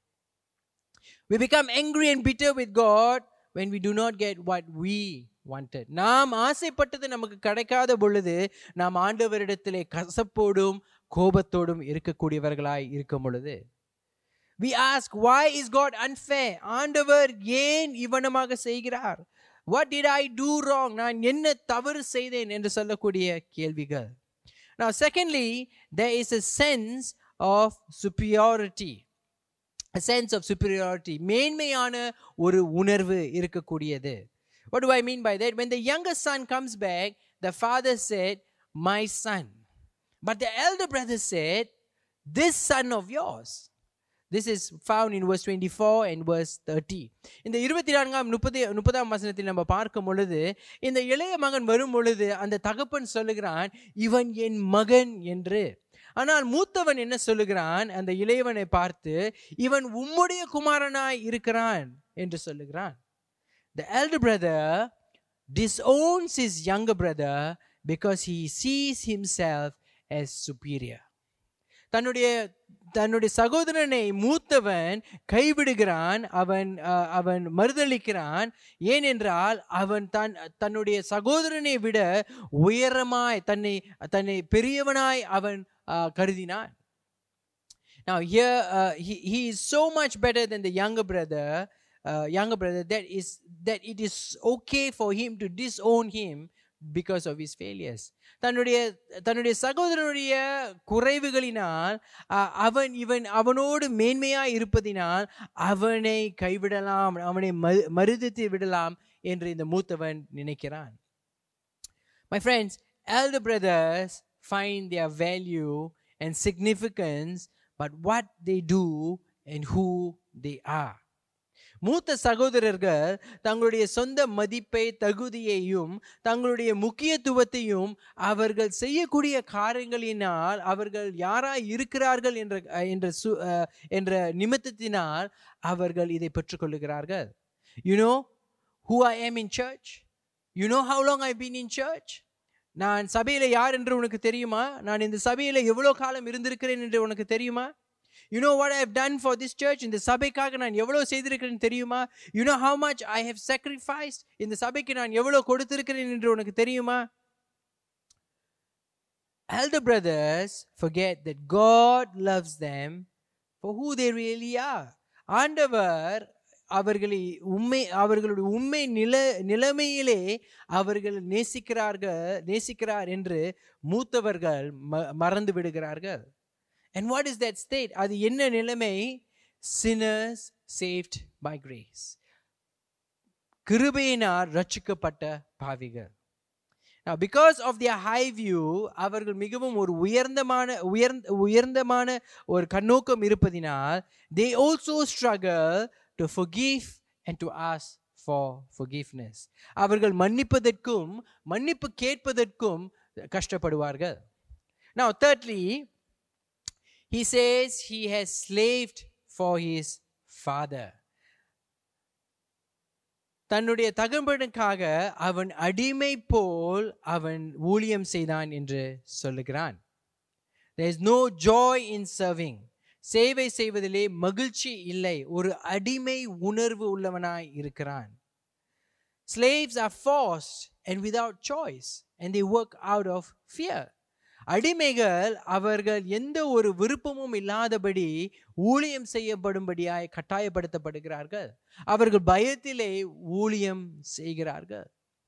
we become angry and bitter with god when we do not get what we wanted நாம் ஆசைப்பட்டது நமக்கு கிடைக்காத பொழுது நாம் ஆண்டவரிடத்திலே கசப்போடும் கோபத்தோடும் இருக்கக்கூடியவர்களாய் இருக்கும் பொழுது we ask why is god unfair ஆண்டவர் ஏன் இவனமாக செய்கிறார் what did i do wrong நான் என்ன தவறு செய்தேன் என்று சொல்லக்கூடிய கேள்விகள் now secondly there is a sense of superiority a sense of superiority மேன்மையான ஒரு உணர்வு இருக்கக்கூடியது what do i mean by that when the younger son comes back the father said my son but the elder brother said this son of yours This is found in verse 24 and verse 30. இந்த இருபத்தி நான்காம் முப்பது முப்பதாம் வசனத்தில் நம்ம பார்க்கும் பொழுது இந்த இளைய மகன் வரும் பொழுது அந்த தகப்பன் சொல்லுகிறான் இவன் என் மகன் என்று ஆனால் மூத்தவன் என்ன சொல்லுகிறான் அந்த இளையவனை பார்த்து இவன் உம்முடைய குமாரனாய் இருக்கிறான் என்று சொல்லுகிறான் The elder brother disowns his younger brother because he sees himself as superior. தன்னுடைய தன்னுடைய சகோதரனை மூத்தவன் கைவிடுகிறான் அவன் அஹ், அவன் மறுதளிக்கிறான் ஏனென்றால் அவன் தன் தன்னுடைய சகோதரனை விட உயரமாய் தன்னை தன்னை பெரியவனாய் அவன் அஹ், கருதினான் Now here uh, he, he is so much better than the younger brother uh, younger brother that is that it is okay for him to disown him because of his failures தன்னுடைய தன்னுடைய சகோதரனுடைய குறைவுகளினால் அஹ், அவன் இவன் அவனோடு மேன்மையாய் இருப்பதினால் அவனை கைவிடலாம் அவனை மறு மறுதித்து விடலாம் என்று இந்த மூத்தவன் நினைக்கிறான் My friends, elder brothers find their value and significance, but what they do and who they are. மூத்த சகோதரர்கள் தங்களுடைய சொந்த மதிப்பை தகுதியையும் தங்களுடைய முக்கியத்துவத்தையும் அவர்கள் செய்யக்கூடிய காரியங்களினால் அவர்கள் யாராய் இருக்கிறார்கள் என்ற என்ற சு அஹ், என்ற நிமித்தத்தினால் அவர்கள் இதை பெற்றுக்கொள்ளுகிறார்கள் you know who I am in church you know how long I've been in church நான் சபையில யார் என்று உனக்கு தெரியுமா நான் இந்த சபையில எவ்வளோ காலம் இருந்திருக்கிறேன் என்று உனக்கு தெரியுமா you know what I have done for this church இந்த சபைக்காக நான் எவ்வளோ செய்திருக்கிறேன் தெரியுமா you know how much I have sacrificed இந்த சபைக்கு நான் எவ்வளோ கொடுத்திருக்கிறேன் என்று உனக்கு தெரியுமா elder brothers forget that God loves them for who they really are ஆண்டவர் அவர்களை உண்மை அவர்களுடைய உண்மை நில நிலைமையிலே அவர்கள் நேசிக்கிறார்கள் நேசிக்கிறார் என்று மூத்தவர்கள் ம மறந்து விடுகிறார்கள் and what is that state அது என்ன நிலைமை sinners saved by grace கிருபையினால் ரட்சிக்கப்பட்ட பாவிகள் Now, because of their high view, அவர்கள் மிகவும் ஒரு உயர்ந்தமான உயர்ந்த உயர்ந்தமான ஒரு கண்ணோக்கம் இருப்பதினால் they also struggle to forgive and to ask for forgiveness. அவர்கள் மன்னிப்பதற்கும் மன்னிப்பு கேட்பதற்கும் கஷ்டப்படுவார்கள் Now, thirdly, he says he has slaved for his father. தன்னுடைய தகப்பனுக்காக அவன் அடிமை போல் அவன் ஊழியம் செய்தான் என்று சொல்லுகிறான் there is no joy in serving சேவை செய்வதிலே மகிழ்ச்சி இல்லை ஒரு அடிமை உணர்வு உள்ளவனாய் இருக்கிறான் slaves are forced and without choice and they work out of fear அடிமைகள் அவர்கள் எந்த ஒரு விருப்பமும் இல்லாதபடி ஊழியம் செய்யப்படும்படியாய் கட்டாயப்படுத்தப்படுகிறார்கள் அவர்கள் பயத்திலே ஊழியம் செய்கிறார்கள்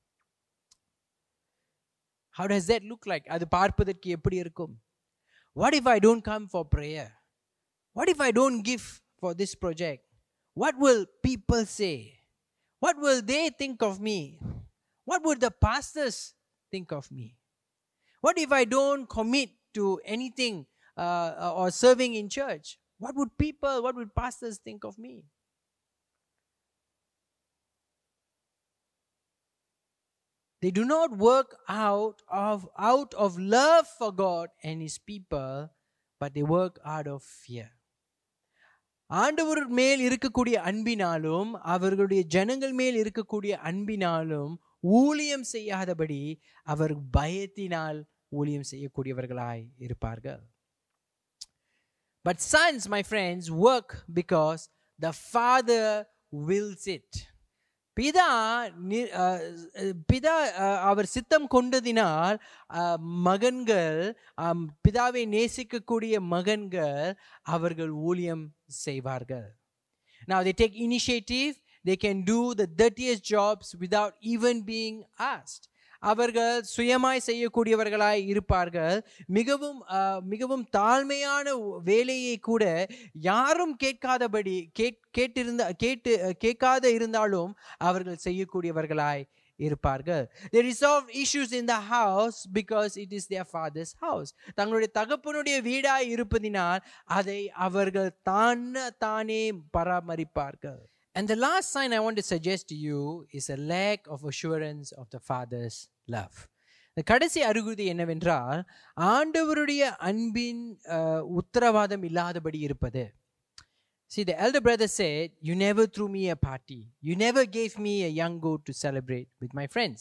how does that look like அது பார்ப்பதற்கு எப்படி இருக்கும் what if i don't come for prayer what if i don't give for this project what will people say what will they think of me what would the pastors think of me what if i don't commit to anything uh, or serving in church what would people what would pastors think of me they do not work out of out of love for god and his people but they work out of fear ஆண்டவர் மேல் இருக்கக்கூடிய அன்பினாலும் அவர்களுடைய ஜனங்கள் மேல் இருக்கக்கூடிய அன்பினாலும் ஊழியம் செய்யாதபடி அவர் பயத்தினால் ஊழியம் செய்யக்கூடியவர்களாய் இருப்பார்கள் but sons my friends work because the father wills it பிதா நி- அஹ், அஹ், பிதா அஹ், அவர் சித்தம் கொண்டதினால் அஹ், மகன்கள் ஆம், பிதாவை நேசிக்கக்கூடிய மகன்கள் அவர்கள் ஊழியம் செய்வார்கள் Now they take initiative, they can do the dirtiest jobs without even being asked. அவர்கள் சுயமாய் செய்யக்கூடியவர்களாய் இருப்பார்கள் மிகவும் அஹ், மிகவும் தாழ்மையான ஒ- வேலையை கூட யாரும் கேட்காதபடி கேட் கேட்டிருந்த கேட்டு அஹ், கேட்காத இருந்தாலும் அவர்கள் செய்யக்கூடியவர்களாய் இருப்பார்கள் they resolve issues in the house because it is their father's house தங்களுடைய தகப்பனுடைய வீடாய் இருப்பதினால் அதை அவர்கள் தான தானே பராமரிப்பார்கள் and the last sign i want to suggest to you is a lack of assurance of the father's love இந்த கடைசி அறிகுறி என்னவென்றால் ஆண்டவருடைய அன்பின் அஹ், உத்தரவாதம் இல்லாதபடி இருப்பது See, the elder brother said, You never threw me a party. You never gave me a young goat to celebrate with my friends.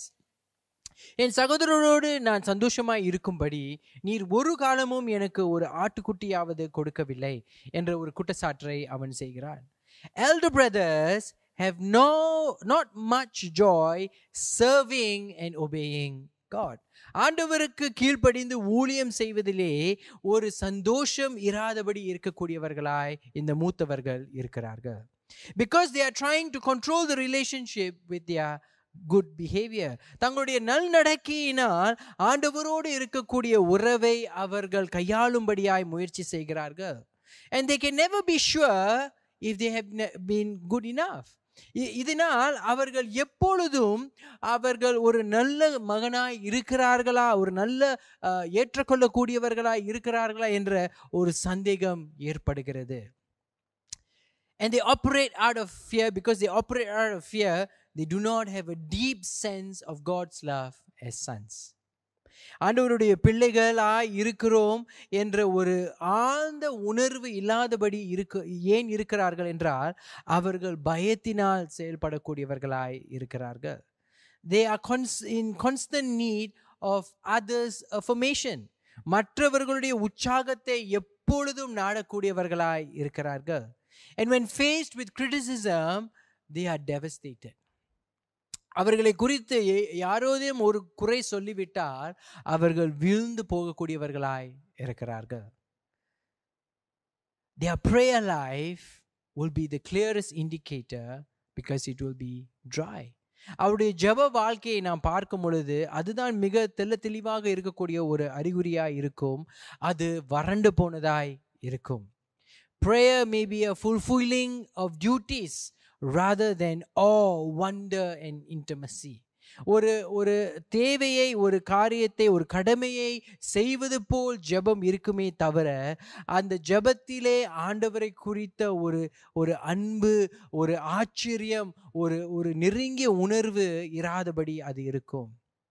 என் சகோதரரோடு நான் சந்தோஷமாய் இருக்கும்படி நீர் ஒரு காலமும் எனக்கு ஒரு ஆட்டுக்குட்டியாவது கொடுக்கவில்லை என்ற ஒரு குற்றச்சாட்டை அவன் செய்கிறான் elder brothers have no not much joy serving and obeying God ஆண்டவருக்கு கீழ்ப்படிந்து ஊழியம் செய்வதிலே ஒரு சந்தோஷம் இராதபடி இருக்கக்கூடியவர்களாய் இந்த மூத்தவர்கள் இருக்கிறார்கள் because they are trying to control the relationship with their good behavior தங்களுடைய நல்நடக்கையினால் ஆண்டவரோடு இருக்கக்கூடிய உறவை அவர்கள் கையாளும்படியாய் முயற்சி செய்கிறார்கள் and they can never be sure if they have ne- been good enough இ- இதனால் அவர்கள் எப்பொழுதும் அவர்கள் ஒரு நல்ல மகனாய் இருக்கிறார்களா ஒரு நல்ல அஹ், ஏற்றுக்கொள்ளக்கூடியவர்களாய் இருக்கிறார்களா என்ற ஒரு சந்தேகம் ஏற்படுகிறது and they operate out of fear because they operate out of fear they do not have a deep sense of god's love as sons ஆண்டவருடைய பிள்ளைகளாய் இருக்கிறோம் என்ற ஒரு ஆழ்ந்த உணர்வு இல்லாதபடி இருக்க ஏன் இருக்கிறார்கள் என்றால் அவர்கள் பயத்தினால் செயல்படக்கூடியவர்களாய் இருக்கிறார்கள் they are cons in constant need of others affirmation மற்றவர்களுடைய உற்சாகத்தை எப்பொழுதும் நாடக்கூடியவர்களாய் இருக்கிறார்கள் and when faced with criticism they are devastated அவர்களை குறித்து ய- யாரோதையும் ஒரு குறை சொல்லிவிட்டால் அவர்கள் வீழ்ந்து போகக்கூடியவர்களாய் இருக்கிறார்கள் their prayer life will be the clearest indicator because it will be dry அவருடைய ஜெப வாழ்க்கையை நாம் பார்க்கும் பொழுது அதுதான் மிக தெள்ள தெளிவாக இருக்கக்கூடிய ஒரு அறிகுறியாய் இருக்கும் அது வறண்டு போனதாய் இருக்கும் prayer may be a fulfilling of duties rather than awe wonder and intimacy ஒரு ஒரு தேவையை ஒரு காரியத்தை ஒரு கடமையை செய்வது போல் ஜெபம் இருக்குமே தவிர அந்த ஜெபத்திலே ஆண்டவரை குறித்த ஒரு ஒரு அன்பு ஒரு ஆச்சரியம் ஒரு ஒரு நெருங்கிய உணர்வு இராதபடி அது இருக்கும்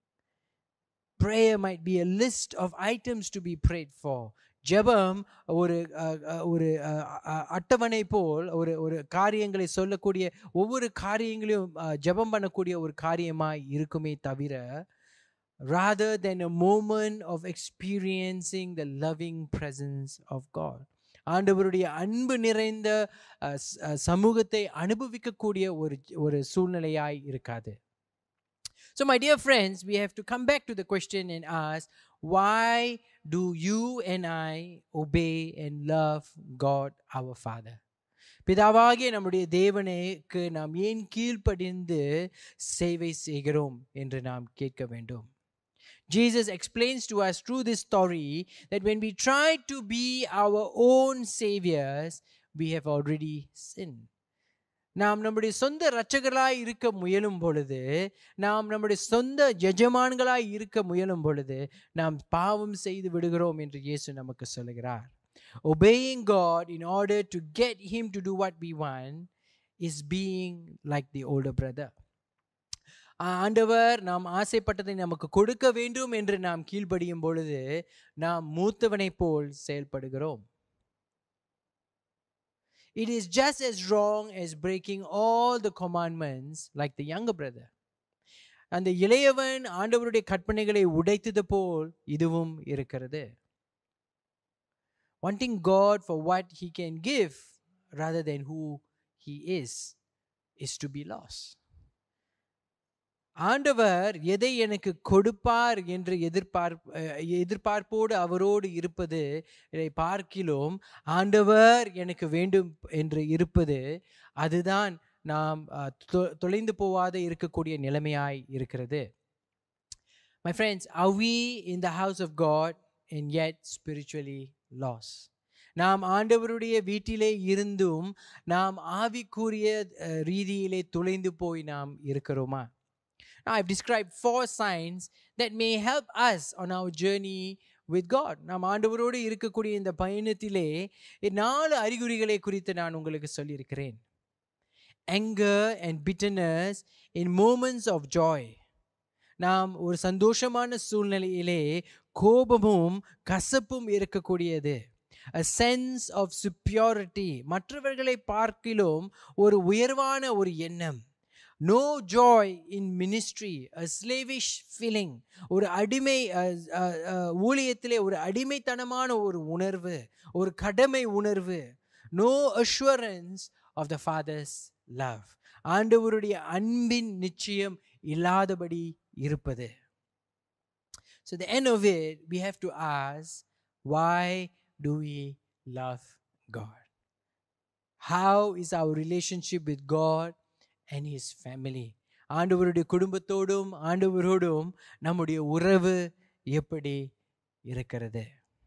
prayer might be a list of items to be prayed for ஜெபம் ஒரு அஹ், அஹ், ஒரு அஹ், அஹ், அட்டவணை போல் ஒரு ஒரு காரியங்களை சொல்லக்கூடிய ஒவ்வொரு காரியங்களையும் அஹ், ஜெபம் பண்ணக்கூடிய ஒரு காரியமாய் இருக்குமே தவிர rather than a moment of experiencing the loving presence of God ஆண்டவருடைய அன்பு நிறைந்த அஹ், ச- அஹ், சமூகத்தை அனுபவிக்கக்கூடிய ஒரு ஒரு சூழ்நிலையாய் இருக்காது So, my dear friends, we have to come back to the question and ask why do you and I obey and love God our Father? பிதாவாகிய நம்முடைய தேவனுக்கு நாம் ஏன் கீழ்ப்படிந்து சேவை செய்கிறோம் என்று நாம் கேட்க வேண்டும் Jesus explains to us through this story that when we try to be our own saviors, we have already sinned. நாம் நம்முடைய சொந்த இரட்சகர்களாய் இருக்க முயலும் பொழுது நாம் நம்முடைய சொந்த எஜமான்களாய் இருக்க முயலும் பொழுது நாம் பாவம் செய்து விடுகிறோம் என்று இயேசு நமக்கு சொல்லுகிறார் obeying God in order to get him to do what we want is being like the older brother ஆண்டவர் நாம் ஆசைப்பட்டதை நமக்கு கொடுக்க வேண்டும் என்று நாம் கீழ்ப்படியும் பொழுது நாம் மூத்தவனைப் போல் செயல்படுகிறோம் it is just as wrong as breaking all the commandments like the younger brother அந்த இளையவன் ஆண்டவருடைய கற்பனைகளை உடைத்தது போல் இதுவும் இருக்கிறது wanting god for what he can give rather than who he is is to be lost ஆண்டவர் எதை எனக்கு கொடுப்பார் என்று எதிர்பார்ப் அஹ், எதிர்பார்ப்போடு அவரோடு இருப்பது இதை பார்க்கிலும் ஆண்டவர் எனக்கு வேண்டும் என்று இருப்பது அதுதான் நாம் அஹ், தொ- தொலைந்து போவாத இருக்கக்கூடிய நிலைமையாய் இருக்கிறது my friends are we in the house of god and yet spiritually lost நாம் ஆண்டவருடைய வீட்டிலே இருந்தும் நாம் ஆவிக்குரிய அஹ், ரீதியிலே தொலைந்து போய் நாம் இருக்கிறோமா Now, I've described four signs that may help us on our journey with God. நாம் ஆண்டவரோடு இருக்கக்கூடிய இந்த பயணத்திலே நாலு அறிகுறிகளை குறித்து நான் உங்களுக்கு சொல்லியிருக்கிறேன் anger and bitterness in moments of joy நாம் ஒரு சந்தோஷமான சூழ்நிலையிலே கோபமும் கசப்பும் இருக்கக்கூடியது a sense of superiority மற்றவர்களை பார்க்கிலும் ஒரு உயர்வான ஒரு எண்ணம் no joy in ministry a slavish feeling ஒரு அடிமை அஹ், அஹ், அஹ், ஊழியத்திலே ஒரு அடிமைத்தனமான ஒரு உணர்வு ஒரு கடமை உணர்வு no assurance of the father's love ஆண்டவருடைய அன்பின் நிச்சயம் இல்லாதபடி இருப்பது So the end of it, we have to ask, why do we love God? How is our relationship with God and His family? ஆண்டவருடைய குடும்பத்தோடும் ஆண்டவரோடும் நம்முடைய உறவு எப்படி இருக்கிறது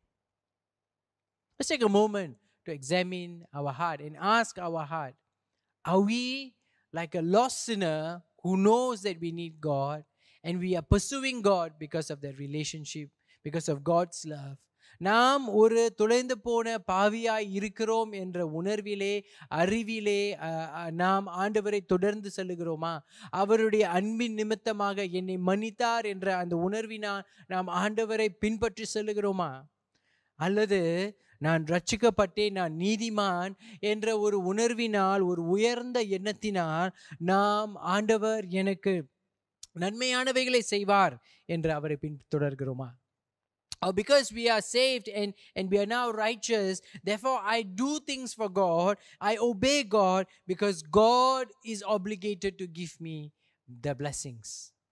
Let's take a moment to examine our heart and ask our heart Are we like a lost sinner who knows that we need God and we are pursuing God because of that relationship, because of God's love? நாம் ஒரு தொலைந்து போன பாவியாய் இருக்கிறோம் என்ற உணர்விலே அறிவிலே அஹ், அஹ், நாம் ஆண்டவரை தொடர்ந்து செல்லுகிறோமா அவருடைய அன்பின் நிமித்தமாக என்னை மன்னித்தார் என்ற அந்த உணர்வினால் நாம் ஆண்டவரை பின்பற்றி செல்லுகிறோமா அல்லது நான் ரட்சிக்கப்பட்டேன் நான் நீதிமான் என்ற ஒரு உணர்வினால் ஒரு உயர்ந்த எண்ணத்தினால் நாம் ஆண்டவர் எனக்கு நன்மையானவைகளை செய்வார் என்று அவரை பின்தொடர்கிறோமா or because we are saved and, and we are now righteous, therefore I do things for God, I obey God because God is obligated to give me the blessings.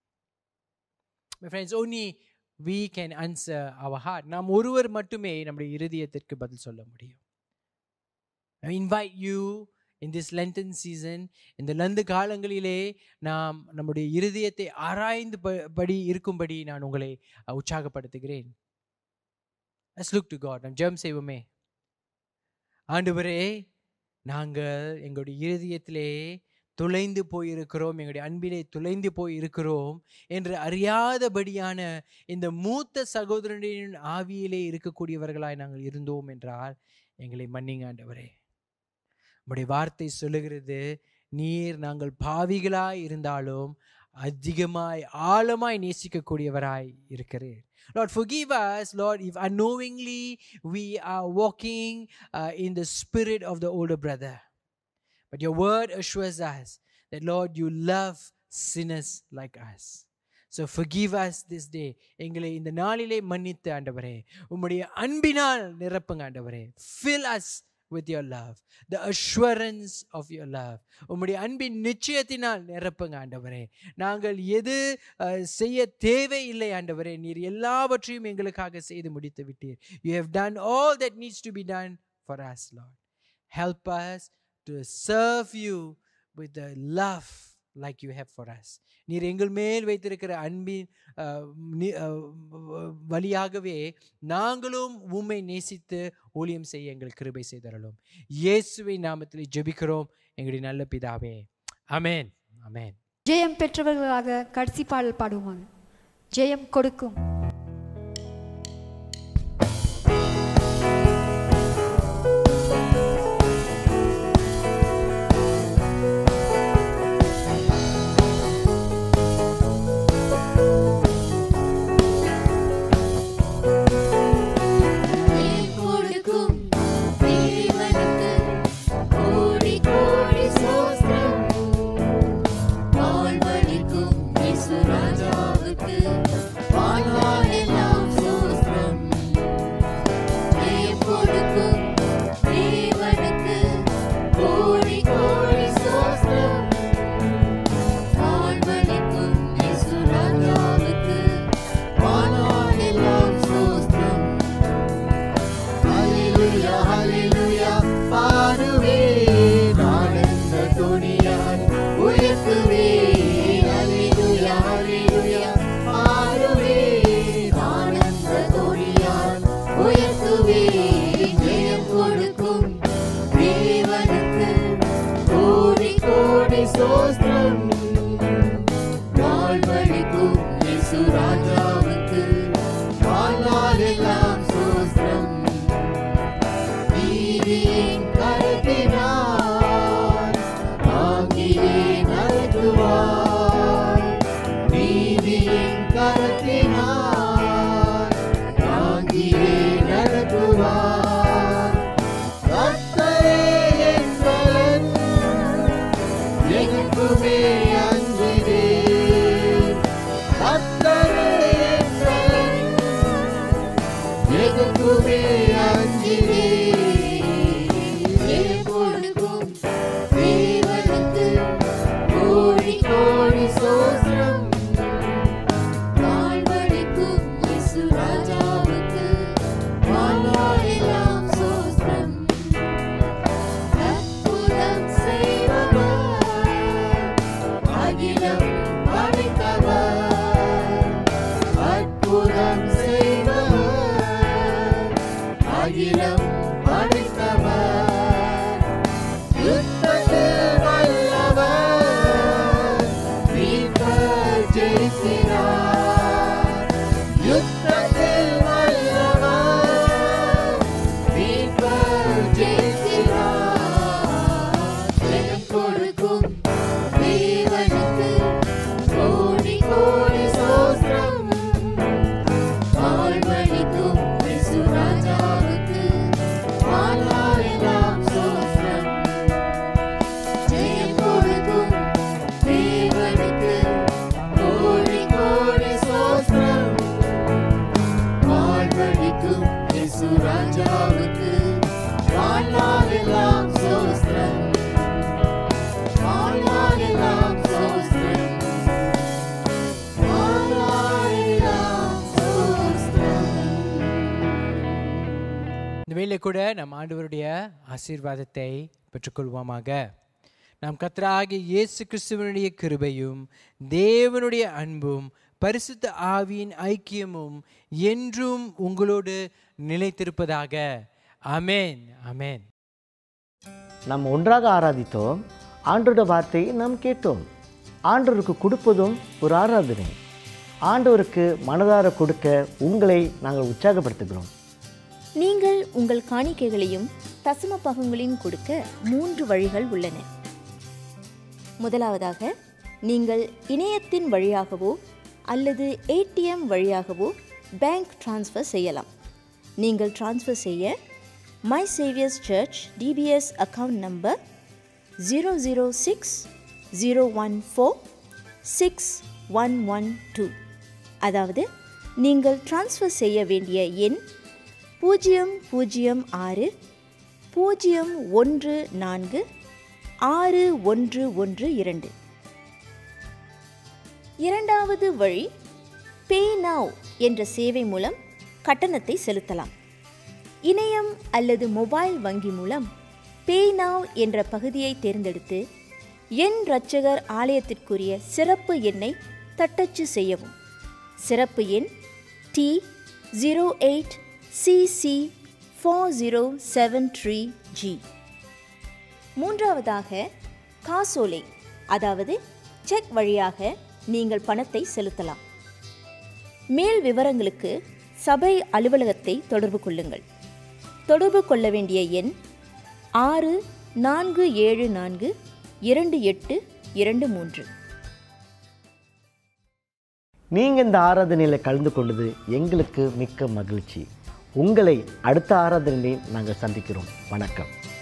My friends, only we can answer our heart. நாம் ஒருவர் மட்டுமே நம்முடைய இருதயத்திற்கு பதில் சொல்ல முடியும் I invite you in this Lenten season, இந்த லந்து காலங்களிலே நாம் நம்முடைய இருதயத்தை ஆராய்ந்து ப- படி இருக்கும்படி நான் உங்களை அஹ், உற்சாகப்படுத்துகிறேன் Let's look to God. நம் ஜெபம் செய்வோமே ஆண்டவரே நாங்கள் எங்களுடைய இருதயத்திலே துளைந்து போயிருக்கிறோம் எங்களுடைய அன்பிலே துளைந்து போய் இருக்கிறோம் என்று அறியாதபடியான இந்த மூத்த சகோதரனின் ஆவியிலே இருக்கக்கூடியவர்களாய் நாங்கள் இருந்தோம் என்றால் எங்களை மன்னிங்க ஆண்டவரே உம்முடைய வார்த்தை சொல்லுகிறது நீர் நாங்கள் பாவிகளாய் இருந்தாலும் அதிகமாய் ஆழமாய் நேசிக்கக்கூடியவராய் இருக்கிறீர் Lord, forgive us, Lord, if unknowingly we are walking uh, in the spirit of the older brother. But your word assures us that, Lord, you love sinners like us. So forgive us this day. எங்களை இந்த நாளிலே மன்னித்து ஆண்டவரே உம்முடைய அன்பினால் நிரப்புங்க ஆண்டவரே fill us with your love the assurance of your love உம்முடைய அன்பின் நிச்சயத்தினால் நிரப்புங்க ஆண்டவரே நாங்கள் எது அஹ், செய்ய தேவையில்லை ஆண்டவரே நீர் எல்லாவற்றையும் எங்களுக்காக செய்து முடித்து விட்டீர் you have done all that needs to be done for us lord help us to serve you with the love like you have for us நீர் எங்கள் மேல் வைத்திருக்கிற அன்பின் அஹ், நி- அஹ், வழியாகவே நாங்களும் உம்மை நேசித்து ஊழியம் செய்ய எங்கள் கிருபை செய்தரலும் இயேசுவின் நாமத்தில் ஜெபிக்கிறோம் எங்களுடைய நல்ல பிதாவே அமேன் அமேன் ஜெயம் பெற்றவர்களாக கடைசி பாடல் பாடுவாங்க ஜெயம் கொடுக்கும் கொடுக்கும் தேவனுக்கு கோடி கோடி சோஸ்திரம் வாழ்வழிக்கும் இயேசு ராஜாவுக்கு வாழ்நாள் அற்புதம் செய்பவர் அகிலம் படைத்தவர் யுத்தத்தில் வல்லவர் மீட்பர் ஜெயிக்கிறார் யுத்தத்தில் வல்லவர் மீட்பர் ஜெயிக்கிறார் ஜெயம் கொடுக்கும் தேவனுக்கு கோடி கோடி சோஸ்திரம் வாழ்வழிக்கும் இயேசு ராஜாவுக்கு வாழ்நாளெல்லாம் சோஸ்திரம் ஜெயம் கொடுக்கும் தேவனுக்கு கோடி கோடி சோஸ்திரம் வாழ்வழிக்கும் இயேசு ராஜாவுக்கு வாழ்நாளெல்லாம் சோஸ்திரம் வாழ்நாளெல்லாம் சோஸ்திரம் வாழ்நாளெல்லாம் சோஸ்திரம் இந்த வேளை கூட நம் ஆண்டவருடைய ஆசீர்வாதத்தை பெற்றுக்கொள்வோமாக நாம் கத்தராகிய இயேசு கிறிஸ்துவனுடைய கிருபையும் தேவனுடைய அன்பும் பரிசுத்த ஆவியின் ஐக்கியமும் என்றும் உங்களோடு நிலைத்திருப்பதாக ஆமென் ஆமென் நாம் ஒன்றாக ஆராதித்தோம் ஆண்டோட வார்த்தையை நாம் கேட்டோம் ஆண்டவருக்கு கொடுப்பதும் ஒரு ஆராதனை ஆண்டவருக்கு மனதார கொடுக்க உங்களை நாங்கள் உற்சாகப்படுத்துகிறோம் நீங்கள் உங்கள் காணிக்கைகளையும் தசம பாகங்களையும் கொடுக்க மூன்று வழிகள் உள்ளன முதலாவதாக நீங்கள் இணையத்தின் வழியாகவோ அல்லது ஏடிஎம் வழியாகவோ பேங்க் ட்ரான்ஸ்ஃபர் செய்யலாம் நீங்கள் ட்ரான்ஸ்ஃபர் செய்ய my Saviour's Church DBS account number zero zero six zero one four six one one two அதாவது நீங்கள் ட்ரான்ஸ்ஃபர் செய்ய வேண்டிய எண் பூஜ்ஜியம் பூஜ்ஜியம் ஆறு பூஜ்ஜியம் ஒன்று நான்கு ஆறு ஒன்று ஒன்று இரண்டு இரண்டாவது வழி பே நவ் என்ற சேவை மூலம் கட்டணத்தை செலுத்தலாம் இணையம் அல்லது மொபைல் வங்கி மூலம் பே நவ் என்ற பகுதியை தேர்ந்தெடுத்து என் இரட்சகர் ஆலயத்திற்குரிய சிறப்பு எண்ணை தட்டச்சு செய்யவும் சிறப்பு எண் D zero eight CC four zero seven three G மூன்றாவதாக காசோலை அதாவது செக் வழியாக நீங்கள் பணத்தை செலுத்தலாம் மேல் விவரங்களுக்கு சபை அலுவலகத்தை தொடர்பு கொள்ளுங்கள் தொடர்பு கொள்ள வேண்டிய எண் ஆறு நான்கு ஏழு நான்கு இரண்டு எட்டு இரண்டு மூன்று நீங்கள் இந்த ஆராதனையில் கலந்து கொண்டது எங்களுக்கு மிக்க மகிழ்ச்சி உங்களை அடுத்த ஆராதனையில் நாங்கள் சந்திக்கிறோம் வணக்கம்